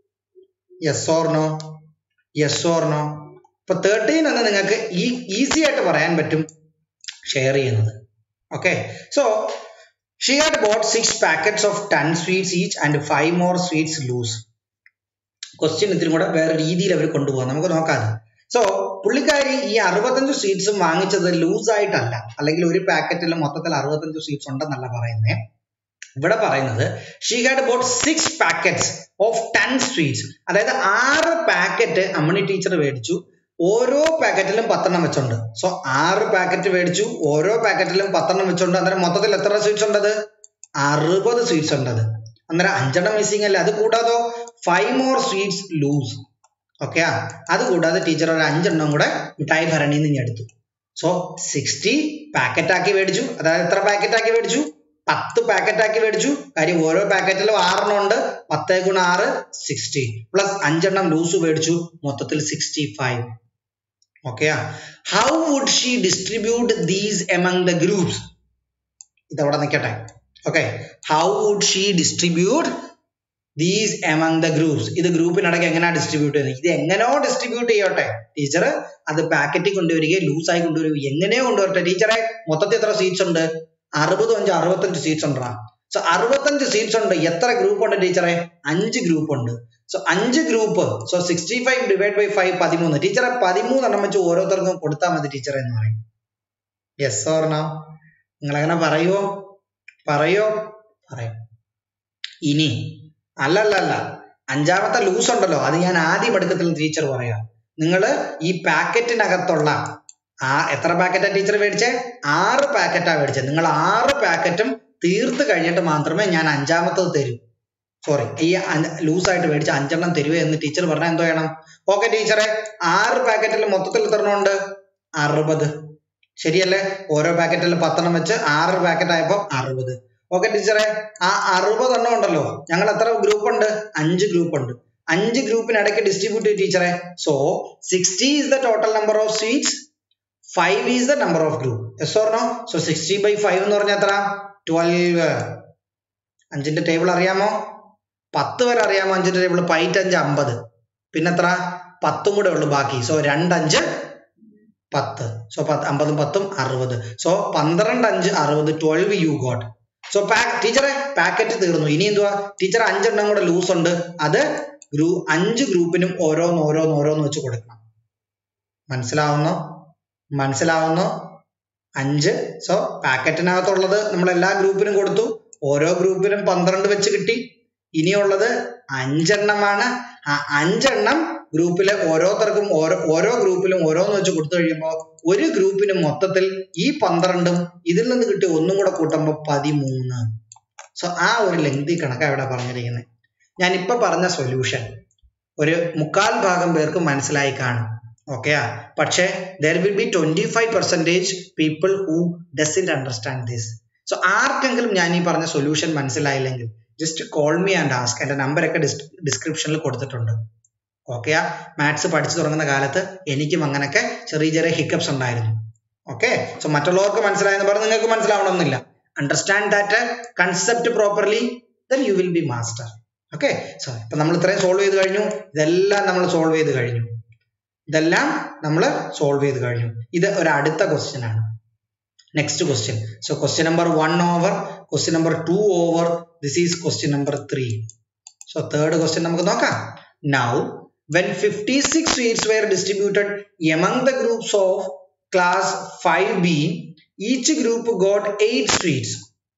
yes or no yes or no ഇപ്പൊ തേർട്ടീൻ എന്ന് നിങ്ങൾക്ക് ഈ ഈസി ആയിട്ട് പറയാൻ പറ്റും ഷെയർ ചെയ്യുന്നത് okay so she had bought six packets of ten sweets each and five more sweets loose question ഇതിനും കൂടെ വേറെ രീതിയിൽ അവർ കൊണ്ടുപോകാം നമുക്ക് നോക്കാം സോ പുള്ളിക്കാരി ഈ അറുപത്തഞ്ച് സ്വീറ്റ്സും വാങ്ങിച്ചത് ലൂസ് ആയിട്ടല്ല അല്ലെങ്കിൽ ഒരു പാക്കറ്റിൽ മൊത്തത്തിൽ അറുപത്തഞ്ച് സ്വീറ്റ്സ് ഉണ്ടെന്നല്ല പറയുന്നത് ഇവിടെ പറയുന്നത് she had bought six packets of ten sweets അതായത് ആറ് പാക്കറ്റ് അമ്മണി ടീച്ചർ മേടിച്ചു ഓരോ പാക്കറ്റിലും പത്തെണ്ണം വെച്ചുണ്ട് സോ ആറ് പാക്കറ്റ് മേടിച്ചു ഓരോ പാക്കറ്റിലും പത്തെണ്ണം വെച്ചുണ്ട് അന്നേരം മൊത്തത്തിൽ എത്ര സ്വീറ്റ്സ് ഉണ്ടത് അറുപത് സ്വീറ്റ്സ് ഉണ്ടത് അന്നേരം അഞ്ചെണ്ണം മിസ്സിംഗ് അല്ലേ അത് കൂടാതെ five more sweets loose okay അത് കൂടാതെ ടീച്ചർ ഒരു അഞ്ചെണ്ണം കൂടെ മിഠായി ഭരണിയിൽ നിന്ന് എടുത്തു സോ സിക്സ്റ്റി പാക്കറ്റ് ആക്കി മേടിച്ചു അതായത് എത്ര പാക്കറ്റ് ആക്കി മേടിച്ചു പത്ത് പാക്കറ്റ് ആക്കി മേടിച്ചു കാര്യം ഓരോ പാക്കറ്റിലും ആറെണ്ണം ഉണ്ട് പത്തേ ഗുണം ആറ് സിക്സ്റ്റി പ്ലസ് അഞ്ചെണ്ണം ലൂസ് മേടിച്ചു മൊത്തത്തിൽ സിക്സ്റ്റി ഫൈവ് ഓക്കെയാ how would she distribute these among the groups ഇതവിടെ നിൽക്കട്ടെ okay how would she distribute these among the groups ഇത് ഗ്രൂപ്പിനിടയ്ക്ക് എങ്ങനെയാ ഡിസ്ട്രിബ്യൂട്ട് ചെയ്യുന്നത് ഇത് എങ്ങനെയോ ഡിസ്ട്രിബ്യൂട്ട് ചെയ്യോട്ടെ ടീച്ചർ അത് പാക്കറ്റിൽ കൊണ്ടുവരികയും ലൂസായി കൊണ്ടുവരികയും എങ്ങനെയോ കൊണ്ടുവരട്ടെ ടീച്ചറെ മൊത്തത്തിൽ എത്ര സീറ്റ്സ് ഉണ്ട് അറുപതും അഞ്ച് അറുപത്തഞ്ച് സീറ്റ്സ് ഉണ്ടാ സോ അറുപത്തഞ്ച് സീറ്റ്സ് ഉണ്ട് എത്ര ഗ്രൂപ്പ് ഉണ്ട് ടീച്ചറെ അഞ്ച് ഗ്രൂപ്പ് ഉണ്ട് സോ അഞ്ച് group so sixty five divide by five പതിമൂന്ന് ടീച്ചറെ പതിമൂന്നെണ്ണം വെച്ച് ഓരോരുത്തർക്കും കൊടുത്താൽ മതി ടീച്ചറെ എന്ന് പറയും യെസ് ഓർ നോ നിങ്ങൾ അങ്ങനെ പറയുവോ പറയോ പറയും ഇനി അല്ലല്ല അല്ല അഞ്ചാമത്തെ ലൂസ് ഉണ്ടല്ലോ അത് ഞാൻ ആദ്യം എടുക്കത്തിൽ ടീച്ചർ പറയാം നിങ്ങൾ ഈ പാക്കറ്റിനകത്തുള്ള ആ എത്ര പാക്കറ്റാ ടീച്ചർ മേടിച്ചേ ആറ് പാക്കറ്റാ മേടിച്ചത് നിങ്ങൾ ആറ് പാക്കറ്റും തീർത്ത് കഴിഞ്ഞിട്ട് മാത്രമേ ഞാൻ അഞ്ചാമത്തത് തരൂ സോറി ഈ ലൂസായിട്ട് മേടിച്ച അഞ്ചെണ്ണം തരുവേ എന്ന് ടീച്ചർ പറഞ്ഞാൽ എന്തോ ചെയ്യണം ഓക്കെ ടീച്ചറെ ആറ് പാക്കറ്റിൽ മൊത്തത്തിൽ എത്ര എണ്ണം ഉണ്ട് അറുപത് ശരിയല്ലേ ഓരോ പാക്കറ്റിൽ പത്തെണ്ണം വെച്ച് ആറ് പാക്കറ്റ് ആയപ്പോൾ അറുപത് ഓക്കെ ടീച്ചറെ ആ അറുപത് എണ്ണം ഉണ്ടല്ലോ ഞങ്ങൾ എത്ര ഗ്രൂപ്പ് ഉണ്ട് അഞ്ച് ഗ്രൂപ്പ് ഉണ്ട് അഞ്ച് ഗ്രൂപ്പിനിടയ്ക്ക് ഡിസ്ട്രിബ്യൂട്ട് ചെയ്യും ടീച്ചറെ so sixty is the total number of sweets five is the number of group yes or no so sixty by five എന്ന് പറഞ്ഞാൽ എത്ര ട്വൽവ് അഞ്ചിന്റെ ടേബിൾ അറിയാമോ പത്ത് വരെ അറിയാമോ അഞ്ചിന്റെ ടേബിൾ പൈറ്റ് അഞ്ച് അമ്പത് പിന്നെ എത്ര പത്തും കൂടെ ഉള്ളു ബാക്കി സോ രണ്ടഞ്ച് പത്ത് സോ പത്ത് അമ്പതും പത്തും അറുപത് സോ പന്ത്രണ്ട് അഞ്ച് അറുപത് twelve you got so pack ടീച്ചറെ പാക്കറ്റ് തീർന്നു ഇനി എന്തുവാ ടീച്ചർ അഞ്ചെണ്ണം കൂടെ ലൂസ് ഉണ്ട് അത് ഗ്രൂ അഞ്ച് ഗ്രൂപ്പിനും ഓരോന്ന് ഓരോന്ന് ഓരോന്ന് വെച്ച് കൊടുക്കണം മനസ്സിലാവുന്നോ മനസ്സിലാവുന്നോ അഞ്ച് സോ പാക്കറ്റിനകത്തുള്ളത് നമ്മൾ എല്ലാ ഗ്രൂപ്പിനും കൊടുത്തു ഓരോ ഗ്രൂപ്പിനും പന്ത്രണ്ട് വെച്ച് കിട്ടി ഇനിയുള്ളത് അഞ്ചെണ്ണമാണ് ആ അഞ്ചെണ്ണം ഗ്രൂപ്പിലെ ഓരോരുത്തർക്കും ഓരോ ഓരോ ഗ്രൂപ്പിലും ഓരോന്ന് വെച്ച് കൊടുത്തു കഴിയുമ്പോൾ ഒരു ഗ്രൂപ്പിന് മൊത്തത്തിൽ ഈ പന്ത്രണ്ടും ഇതിൽ നിന്ന് കിട്ടിയ ഒന്നും കൂടെ കൂട്ടുമ്പോൾ പതിമൂന്ന് സോ ആ ഒരു ലെങ്തി കണക്കാണ് ഇവിടെ പറഞ്ഞിരിക്കുന്നത് ഞാൻ ഇപ്പൊ പറഞ്ഞ സൊല്യൂഷൻ ഒരു മുക്കാൽ ഭാഗം പേർക്ക് മനസ്സിലായി കാണും ഓക്കെയാ പക്ഷേ there will be twenty five percentage people who doesn't understand this so ആർക്കെങ്കിലും ഞാൻ ഈ പറഞ്ഞ സൊല്യൂഷൻ മനസ്സിലായില്ലെങ്കിൽ just call me and ask എൻ്റെ നമ്പറൊക്കെ ഡിസ്ക്രിപ്ഷനിൽ കൊടുത്തിട്ടുണ്ട് ഓക്കെയാ മാത്സ് പഠിച്ചു തുടങ്ങുന്ന കാലത്ത് എനിക്കും അങ്ങനെയൊക്കെ ചെറിയ ചെറിയ ഹിക്കപ്സ് ഉണ്ടായിരുന്നു ഓക്കെ സോ മറ്റുള്ളവർക്ക് മനസ്സിലായെന്ന് പറഞ്ഞ് നിങ്ങൾക്ക് മനസ്സിലാവണമെന്നില്ല understand that concept properly then you will be master okay so ഇപ്പൊ നമ്മൾ ഇത്രയും സോൾവ് ചെയ്ത് കഴിഞ്ഞു ഇതെല്ലാം നമ്മൾ സോൾവ് ചെയ്ത് കഴിഞ്ഞു ഇതെല്ലാം നമ്മൾ സോൾവ് ചെയ്ത് കഴിഞ്ഞു ഇത് ഒരു അടുത്ത ക്വസ്റ്റ്യൻ ആണ് next question so question number one over question number two over this is question number three so third question നമുക്ക് നോക്കാം now when 56 sweets were distributed among the groups of class 5b each group got 8 sweets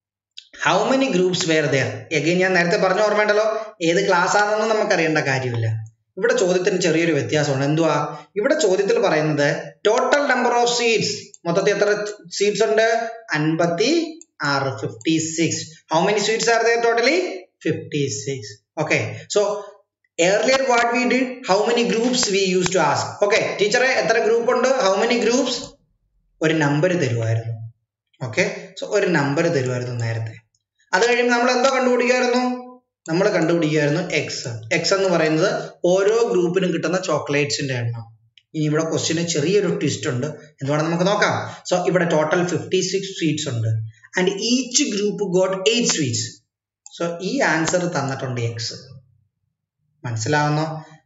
how many groups were there again ഞാൻ നേരത്തെ പറഞ്ഞ ഓർമ്മയുണ്ടല്ലോ ഏത് class ആണെന്നൊന്നും നമുക്ക് അറിയേണ്ട കാര്യമില്ല ഇവിടെ ചോദ്യത്തിന് ചെറിയൊരു വ്യത്യാസമുണ്ട് എന്തുവാ ഇവിടെ ചോദ്യത്തിൽ പറയുന്നത് ടോട്ടൽ നമ്പർ ഓഫ് സീറ്റ്സ് മൊത്തത്തിൽ എത്ര സീറ്റ്സ് ഉണ്ട് അൻപത്തി ആറ് fifty six how many sweets are there totally fifty six okay so earlier what we did how many groups we used to ask okay ടീച്ചറെ എത്ര ഗ്രൂപ്പ് ഉണ്ട് how many groups ഒരു number തരുമായിരുന്നു ഓക്കെ സോ ഒരു number തരുമായിരുന്നു നേരത്തെ അത് കഴിയുമ്പോൾ നമ്മൾ എന്തോ കണ്ടുപിടിക്കുമായിരുന്നു നമ്മൾ കണ്ടുപിടിക്കുമായിരുന്നു എക്സ് എക്സ് എന്ന് പറയുന്നത് ഓരോ ഗ്രൂപ്പിനും കിട്ടുന്ന ചോക്ലേറ്റ്സിന്റെ എണ്ണം ഇനി ഇവിടെ ക്വസ്റ്റ്യന് ചെറിയൊരു ട്വിസ്റ്റ് ഉണ്ട് എന്തുവേണം നമുക്ക് നോക്കാം സോ ഇവിടെ ടോട്ടൽ ഫിഫ്റ്റി സിക്സ് സ്വീറ്റ്സ് ഉണ്ട് and each group got eight sweets so ഈ ആൻസർ തന്നിട്ടുണ്ട് എക്സ് മനസ്സിലാവുന്നോ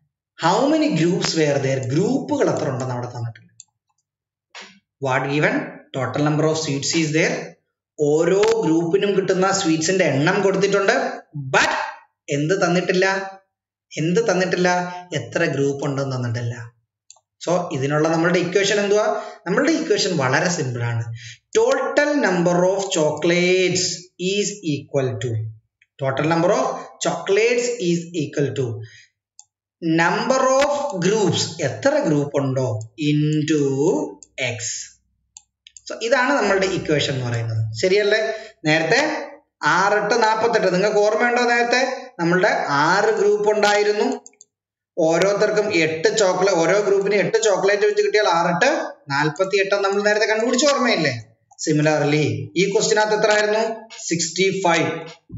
how many groups were there ഗ്രൂപ്പുകൾ എത്ര ഉണ്ടെന്ന് അവിടെ തന്നിട്ടില്ല what given total number of sweets is there ഓരോ ഗ്രൂപ്പിനും കിട്ടുന്ന സ്വീറ്റ്സിന്റെ എണ്ണം കൊടുത്തിട്ടുണ്ട് ബട്ട് എന്ത് തന്നിട്ടില്ല എന്ത് തന്നിട്ടില്ല എത്ര ഗ്രൂപ്പ് ഉണ്ടെന്ന് തന്നിട്ടില്ല സോ ഇതിനുള്ള നമ്മളുടെ ഇക്വേഷൻ എന്തുവാ നമ്മളുടെ ഇക്വേഷൻ വളരെ സിമ്പിൾ ആണ് total number of chocolates is equal to total number of chocolates is equal to number of groups എത്ര ഗ്രൂപ്പ് ഉണ്ടോ into x സോ ഇതാണ് നമ്മളുടെ ഇക്വേഷൻ എന്ന് പറയുന്നത് ശരിയല്ലേ നേരത്തെ ആറെട്ട് നാൽപ്പത്തെട്ട് നിങ്ങൾക്ക് ഓർമ്മയുണ്ടോ നേരത്തെ നമ്മളുടെ ആറ് ഗ്രൂപ്പ് ഉണ്ടായിരുന്നു ഓരോരുത്തർക്കും എട്ട് ചോക്ലേറ്റ് ഓരോ ഗ്രൂപ്പിന് എട്ട് ചോക്ലേറ്റ് വെച്ച് കിട്ടിയാൽ ആറെട്ട് നാൽപ്പത്തി എട്ട് നമ്മൾ നേരത്തെ കണ്ടുപിടിച്ച ഓർമ്മയില്ലേ സിമിലർലി ഈ ക്വസ്റ്റിനകത്ത് എത്ര ആയിരുന്നു sixty five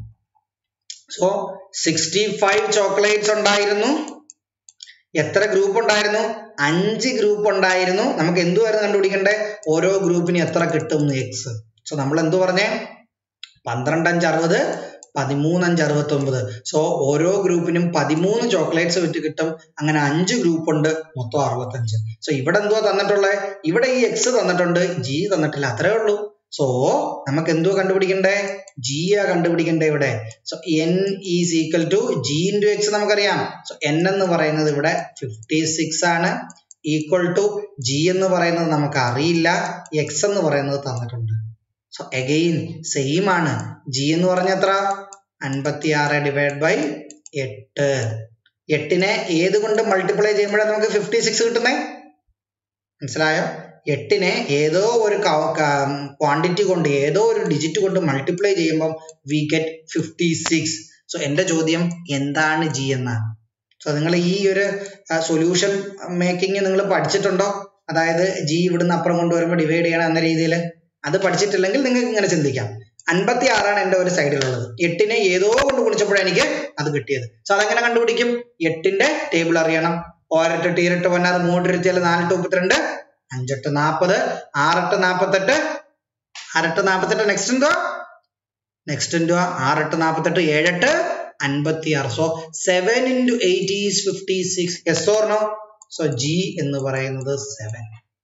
so sixty five chocolates ഉണ്ടായിരുന്നു എത്ര ഗ്രൂപ്പ് ഉണ്ടായിരുന്നു അഞ്ച് ഗ്രൂപ്പ് ഉണ്ടായിരുന്നു നമുക്ക് എന്തുവായിരുന്നു കണ്ടുപിടിക്കണ്ടേ ഓരോ ഗ്രൂപ്പിന് എത്ര കിട്ടും എക്സ് സോ നമ്മൾ എന്തു പറഞ്ഞേ പന്ത്രണ്ട് അഞ്ച് അറുപത് പതിമൂന്ന് അഞ്ച് അറുപത്തി ഒമ്പത് സോ ഓരോ ഗ്രൂപ്പിനും പതിമൂന്ന് ചോക്ലേറ്റ്സ് വെച്ച് കിട്ടും അങ്ങനെ അഞ്ച് ഗ്രൂപ്പ് ഉണ്ട് മൊത്തം അറുപത്തഞ്ച് സോ ഇവിടെ എന്തുവാ തന്നിട്ടുള്ളത് ഇവിടെ ഈ എക്സ് തന്നിട്ടുണ്ട് ജി തന്നിട്ടില്ല അത്രേ ഉള്ളൂ സോ നമുക്ക് എന്തോ കണ്ടുപിടിക്കണ്ടേ ജി ആ കണ്ടുപിടിക്കണ്ടേ ഇവിടെ so N is equal to G into X നമുക്കറിയാം സോ എൻ എന്ന് പറയുന്നത് ഇവിടെ ഫിഫ്റ്റി സിക്സ് ആണ് ഈക്വൽ ടു ജി എന്ന് പറയുന്നത് നമുക്ക് അറിയില്ല എക്സ് എന്ന് പറയുന്നത് തന്നിട്ടുണ്ട് സോ അഗെയിൻ സെയിം ആണ് ജി എന്ന് പറഞ്ഞ എത്ര അൻപത്തി ആറ് ഡിവൈഡ് ബൈ എട്ട് എട്ടിനെ ഏത് കൊണ്ട് മൾട്ടിപ്ലൈ ചെയ്യുമ്പോഴാണ് നമുക്ക് ഫിഫ്റ്റി സിക്സ് കിട്ടുന്നേ മനസ്സിലായോ എട്ടിനെ ഏതോ ഒരു ക്വാണ്ടിറ്റി കൊണ്ട് ഏതോ ഒരു ഡിജിറ്റ് കൊണ്ട് മൾട്ടിപ്ലൈ ചെയ്യുമ്പം we get fifty six so എൻ്റെ ചോദ്യം എന്താണ് ജി എന്നാണ് സോ നിങ്ങൾ ഈ ഒരു സൊല്യൂഷൻ മേക്കിംഗ് നിങ്ങൾ പഠിച്ചിട്ടുണ്ടോ അതായത് ജി ഇവിടുന്ന് അപ്പുറം കൊണ്ടുവരുമ്പോൾ ഡിവൈഡ് ചെയ്യണം എന്ന രീതിയിൽ അത് പഠിച്ചിട്ടില്ലെങ്കിൽ നിങ്ങൾക്ക് ഇങ്ങനെ ചിന്തിക്കാം അൻപത്തി ആറാണ് എൻ്റെ ഒരു സൈഡിലുള്ളത് എട്ടിനെ ഏതോ കൊണ്ട് കുടിച്ചപ്പോഴാണ് എനിക്ക് അത് കിട്ടിയത് സോ അതെങ്ങനെ കണ്ടുപിടിക്കും എട്ടിന്റെ ടേബിൾ അറിയണം ഓരട്ട് ടീരട്ട് പതിനാറ് മൂന്നിരുത്തിയാൽ നാലെട്ട് മുപ്പത്തിരണ്ട് അഞ്ചെട്ട് നാൽപ്പത് ആറെട്ട് നാൽപ്പത്തെട്ട് ആറെട്ട് നാൽപ്പത്തെട്ട് നെക്സ്റ്റ് എന്തുവാ നെക്സ്റ്റ് എന്തുവാ ആറെട്ട് നാൽപ്പത്തെട്ട് ഏഴെട്ട് അൻപത്തി ആറ് so seven into eight is fifty six yes or no so G എന്ന് പറയുന്നത് seven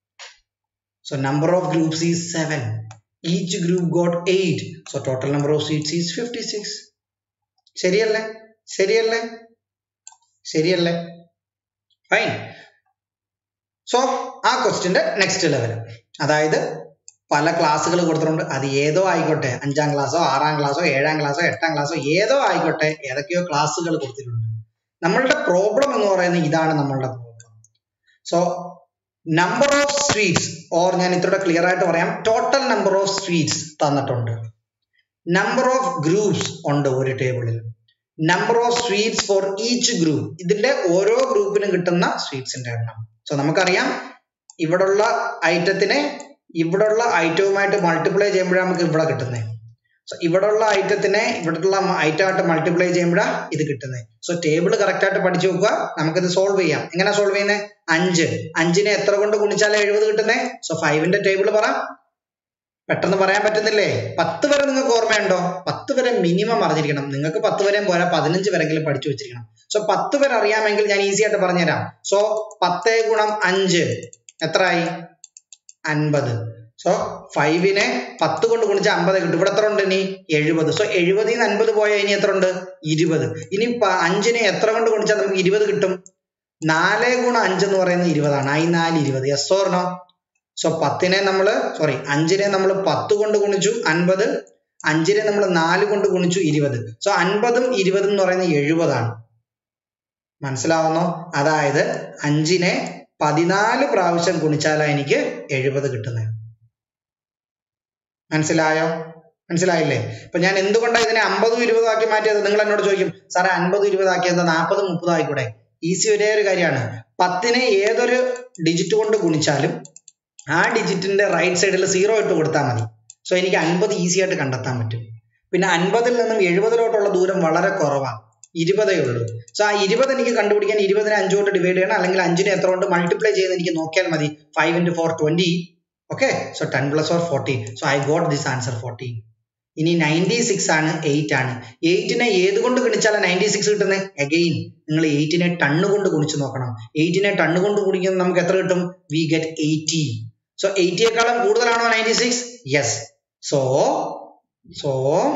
so number of groups is seven each group got eight so total number of sweets is fifty six ശരിയല്ലേ ശരിയല്ലേ ശരിയല്ലേ ഫൈൻ സോ ആ ക്വസ്റ്റിന്റെ next level അതായത് പല ക്ലാസ്സുകൾ കൊടുത്തിട്ടുണ്ട് അത് ഏതോ ആയിക്കോട്ടെ അഞ്ചാം ക്ലാസ്സോ ആറാം ക്ലാസ്സോ ഏഴാം ക്ലാസ്സോ എട്ടാം ക്ലാസ്സോ ഏതോ ആയിക്കോട്ടെ ഏതൊക്കെയോ ക്ലാസ്സുകൾ കൊടുത്തിട്ടുണ്ട് നമ്മളുടെ പ്രോബ്ലം എന്ന് പറയുന്നത് ഇതാണ് നമ്മളുടെ problem so number of sweets or ഞാൻ ഇത്രയുടെ ക്ലിയർ ആയിട്ട് പറയാം ടോട്ടൽ നമ്പർ ഓഫ് സ്വീറ്റ്സ് തന്നിട്ടുണ്ട് നമ്പർ ഓഫ് ഗ്രൂപ്പ്സ് ഉണ്ട് ഒരു ടേബിളിൽ number of sweets for each group ഇതിന്റെ ഓരോ ഗ്രൂപ്പിനും കിട്ടുന്ന സ്വീറ്റ്സിന്റെ എണ്ണം സോ നമുക്കറിയാം ഇവിടുള്ള ഐറ്റത്തിനെ ഇവിടുള്ള ഐറ്റവുമായിട്ട് മൾട്ടിപ്ലൈ ചെയ്യുമ്പോഴാണ് നമുക്ക് ഇവിടെ കിട്ടുന്നത് സോ ഇവിടുള്ള ഐറ്റത്തിനെ ഇവിടുള്ള ഐറ്റമായിട്ട് മൾട്ടിപ്ലൈ ചെയ്യുമ്പോഴാണ് ഇത് കിട്ടുന്നത് സോ ടേബിൾ കറക്റ്റ് ആയിട്ട് പഠിച്ചു നോക്കുക നമുക്കിത് സോൾവ് ചെയ്യാം എങ്ങനെ സോൾവ് ചെയ്യുന്നത് അഞ്ച് അഞ്ചിനെ എത്ര കൊണ്ട് ഗുണിച്ചാലേ എഴുപത് കിട്ടുന്നേ സോ ഫൈവിന്റെ ടേബിൾ പറ പെട്ടെന്ന് പറയാൻ പറ്റുന്നില്ലേ പത്ത് വരെ നിങ്ങൾക്ക് ഓർമ്മയുണ്ടോ പത്ത് വരെ മിനിമം അറിഞ്ഞിരിക്കണം നിങ്ങൾക്ക് പത്ത് വരെയും പോരാ പതിനഞ്ച് വരെങ്കിലും പഠിച്ചു വെച്ചിരിക്കണം സോ പത്ത് വരെ അറിയാമെങ്കിൽ ഞാൻ ഈസി ആയിട്ട് പറഞ്ഞുതരാം സോ പത്തേ ഗുണം അഞ്ച് എത്രയായി അൻപത് സോ ഫൈവിനെ പത്ത് കൊണ്ട് ഗുണിച്ച അമ്പത് കിട്ടും ഇവിടെ എത്ര ഉണ്ട് ഇനി എഴുപത് സോ എഴുപതിൽ നിന്ന് അൻപത് പോയാൽ ഇനി എത്ര ഉണ്ട് ഇരുപത് ഇനി അഞ്ചിനെ എത്ര കൊണ്ട് ഗുണിച്ചാൽ നമുക്ക് ഇരുപത് കിട്ടും നാല് ഗുണം അഞ്ച് എന്ന് പറയുന്നത് ഇരുപതാണ് ഐ നാല് ഇരുപത് എസ് ഓർണോ സോ പത്തിനെ നമ്മൾ സോറി അഞ്ചിനെ നമ്മൾ പത്ത് കൊണ്ട് ഗുണിച്ചു അൻപത് അഞ്ചിനെ നമ്മൾ നാല് കൊണ്ട് ഗുണിച്ചു ഇരുപത് സോ അൻപതും ഇരുപതും എന്ന് പറയുന്നത് എഴുപതാണ് മനസ്സിലാവുന്നോ അതായത് അഞ്ചിനെ പതിനാല് പ്രാവശ്യം ഗുണിച്ചാലാണ് എനിക്ക് എഴുപത് കിട്ടുന്നത് മനസ്സിലായോ മനസ്സിലായില്ലേ ഇപ്പൊ ഞാൻ എന്തുകൊണ്ടാണ് ഇതിനെ അമ്പതും ഇരുപതും ആക്കി മാറ്റിയത് നിങ്ങൾ എന്നോട് ചോദിക്കും സാറേ അൻപതും ഇരുപതാക്കിയത് നാൽപ്പതും മുപ്പതും ആയിക്കൂടെ ഈസി ഒരേ ഒരു കാര്യമാണ് പത്തിനെ ഏതൊരു ഡിജിറ്റ് കൊണ്ട് ഗുണിച്ചാലും ആ ഡിജിറ്റിന്റെ റൈറ്റ് സൈഡിൽ സീറോ ഇട്ട് കൊടുത്താൽ മതി സോ എനിക്ക് അൻപത് ഈസി ആയിട്ട് കണ്ടെത്താൻ പറ്റും പിന്നെ അൻപതിൽ നിന്നും എഴുപതിലോട്ടുള്ള ദൂരം വളരെ കുറവാണ് ഇരുപതേ ഉള്ളൂ സോ ആ ഇരുപത് എനിക്ക് കണ്ടുപിടിക്കാൻ ഇരുപതിനെ അഞ്ച് കൊണ്ട് ഡിവൈഡ് ചെയ്യണം അല്ലെങ്കിൽ അഞ്ചിനെ എത്ര കൊണ്ട് മൾട്ടിപ്ലൈ ചെയ്ത് എനിക്ക് നോക്കിയാൽ മതി five into four twenty okay so ten plus or fourteen so I got this answer fourteen ഇനി നയൻറ്റി സിക്സ് ആണ് എയ്റ്റ് ആണ് എയ്റ്റിനെ ഏത് കൊണ്ട് ഗുണിച്ചാലാണ് നയൻറ്റി സിക്സ് കിട്ടുന്നത് അഗെയിൻ നിങ്ങൾ എയ്റ്റിനെ ടണ്ണ് കൊണ്ട് ഗുണിച്ച് നോക്കണം എയ്റ്റിനെ ടണ്ണ് കൊണ്ട് ഗുണിക്കുന്നത് നമുക്ക് എത്ര കിട്ടും വി ഗെറ്റ് എയ്റ്റി സോ എയ്റ്റിയേക്കാളും കൂടുതലാണോ ninety six yes so so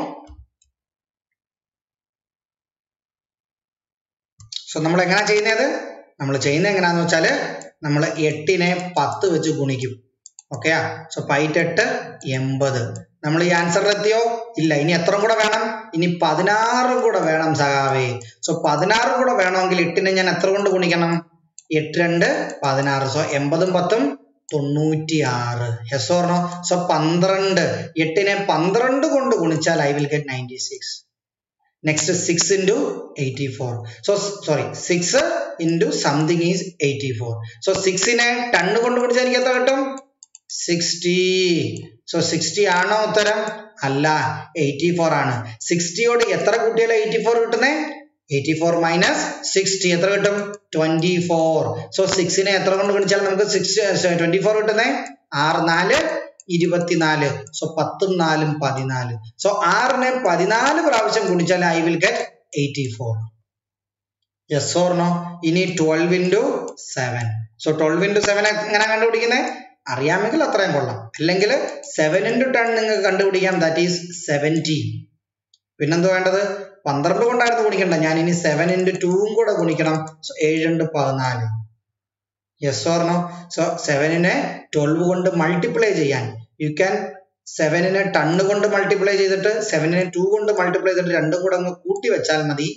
so നമ്മൾ എങ്ങനെ ചെയ്യുന്നത് നമ്മൾ ചെയ്യുന്നത് എങ്ങനെയാന്ന് വെച്ചാല് നമ്മൾ എട്ടിനെ പത്ത് വെച്ച് ഗുണിക്കും ഓക്കെയാ സോ പൈറ്റ് എട്ട് എൺപത് നമ്മൾ ഈ ആൻസറിൽ എത്തിയോ ഇല്ല ഇനി എത്ര കൂടെ വേണം ഇനി പതിനാറും കൂടെ വേണം സഖാവേ സോ പതിനാറും കൂടെ വേണമെങ്കിൽ എട്ടിനെ ഞാൻ എത്ര കൊണ്ട് ഗുണിക്കണം എട്ട് രണ്ട് പതിനാറ് സോ എൺപതും പത്തും തൊണ്ണൂറ്റി ആറ് യെസ് ഓർണോ സോ പന്ത്രണ്ട് എട്ടിനെ പന്ത്രണ്ട് കൊണ്ട് ഗുണിച്ചാൽ I will get ninety six next six into eighty four so sorry six into something is eighty four so സിക്സിനെ ടണ്ണ് കൊണ്ട് ഗുണിച്ചാൽ എനിക്ക് എത്ര കിട്ടും സിക്സ്റ്റി സോ സിക്സ്റ്റി ആണോ ഉത്തരം അല്ല എയ്റ്റി ഫോർ ആണ് സിക്സ്റ്റിയോട് എത്ര കൂട്ടിയാലും എയ്റ്റി ഫോർ കിട്ടുന്നേ എയ്റ്റി ഫോർ മൈനസ് സിക്സ്റ്റി എത്ര കിട്ടും ട്വന്റി ഫോർ സോ സിക്സിനെ എത്ര കൊണ്ട് ഗുണിച്ചാൽ നമുക്ക് സിക്സ് ട്വന്റി ഫോർ കിട്ടുന്നേ ആറ് നാല് ഇരുപത്തിനാല് സോ പത്തും നാലും പതിനാല് സോ ആറിനെ പതിനാല് പ്രാവശ്യം ഗുണിച്ചാൽ I will get eighty four yes or no ഇനി twelve into seven so twelve into seven എങ്ങനെ കണ്ടുപിടിക്കുന്നത് അറിയാമെങ്കിൽ അത്രയും കൊള്ളാം അല്ലെങ്കിൽ സെവൻ ഇൻറ്റു ടെൻ നിങ്ങൾക്ക് കണ്ടുപിടിക്കാം ദാറ്റ് ഈസ് സെവൻറ്റി പിന്നെന്താ വേണ്ടത് പന്ത്രണ്ട് കൊണ്ടായിരുന്നു ഗുണിക്കണ്ട ഞാൻ ഇനി സെവൻ ഇൻറ്റു ടൂവും കൂടെ ഗുണിക്കണം സോ ഏഴ് ഇൻറ്റു പതിനാല് യെസ് ഓർണോ സോ സെവനിനെ ട്വൽവ് കൊണ്ട് മൾട്ടിപ്ലൈ ചെയ്യാൻ യു ക്യാൻ സെവനിനെ ടണ്ണ് കൊണ്ട് മൾട്ടിപ്ലൈ ചെയ്തിട്ട് സെവനിനെ ടു കൊണ്ട് മൾട്ടിപ്ലൈ ചെയ്തിട്ട് രണ്ടും കൂടെ അങ്ങ് കൂട്ടി വെച്ചാൽ മതി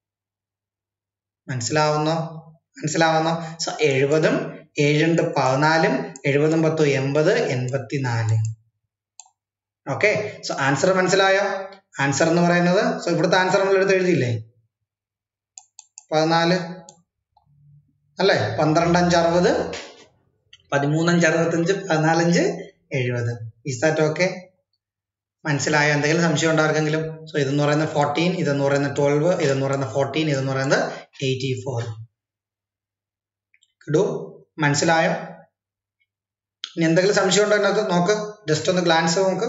മനസ്സിലാവുന്നോ മനസ്സിലാവുന്നോ സോ എഴുപതും ഏഴുണ്ട് പതിനാലും എഴുപതും പത്തും എൺപത് എൺപത്തിനാല് ഓക്കെ സോ ആൻസർ മനസ്സിലായോ ആൻസർ എന്ന് പറയുന്നത് സോ ഇവിടുത്തെ ആൻസർ നമ്മൾ എടുത്ത് എഴുതിയില്ലേ പതിനാല് അല്ലേ പന്ത്രണ്ടഞ്ച് അറുപത് പതിമൂന്നഞ്ച് അറുപത്തഞ്ച് പതിനാലഞ്ച് എഴുപത് ഈസ് ദാറ്റ് ഓക്കെ മനസ്സിലായോ എന്തെങ്കിലും സംശയം ഉണ്ടോ ആർക്കെങ്കിലും സോ ഇതെന്ന് പറയുന്നത് ഫോർട്ടീൻ ഇതെന്ന് പറയുന്നത് ട്വൽവ് ഇതെന്ന് പറയുന്നത് ഫോർട്ടീൻ ഇതെന്ന് പറയുന്നത് എയ്റ്റി ഫോർ കിടൂ മനസ്സിലായോ ഇനി എന്തെങ്കിലും സംശയം ഉണ്ടോ അതിനകത്ത് നോക്ക് ജസ്റ്റ് ഒന്ന് ഗ്ലാൻസ് നോക്ക്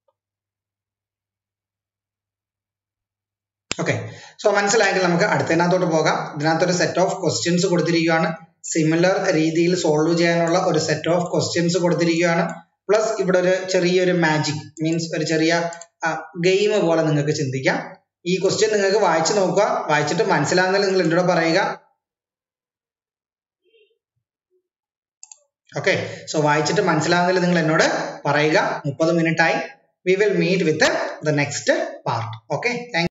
ഓക്കെ സോ മനസ്സിലായെങ്കിൽ നമുക്ക് അടുത്തതിനകത്തോട്ട് പോകാം ഇതിനകത്തൊരു സെറ്റ് ഓഫ് ക്വസ്റ്റ്യൻസ് കൊടുത്തിരിക്കുകയാണ് സിമിലർ രീതിയിൽ സോൾവ് ചെയ്യാനുള്ള ഒരു സെറ്റ് ഓഫ് ക്വസ്റ്റ്യൻസ് കൊടുത്തിരിക്കുകയാണ് പ്ലസ് ഇവിടെ ഒരു ചെറിയൊരു മാജിക് മീൻസ് ഒരു ചെറിയ ഗെയിം പോലെ നിങ്ങൾക്ക് ചിന്തിക്കാം ഈ ക്വസ്റ്റ്യൻ നിങ്ങൾക്ക് വായിച്ചു നോക്കുക വായിച്ചിട്ട് മനസ്സിലാകുന്നതിൽ നിങ്ങൾ എന്നോട് പറയുക ഓക്കെ സോ വായിച്ചിട്ട് മനസ്സിലാകുന്നതിൽ നിങ്ങൾ എന്നോട് പറയുക മുപ്പത് മിനിറ്റ് ആയി we will meet with the next part okay thank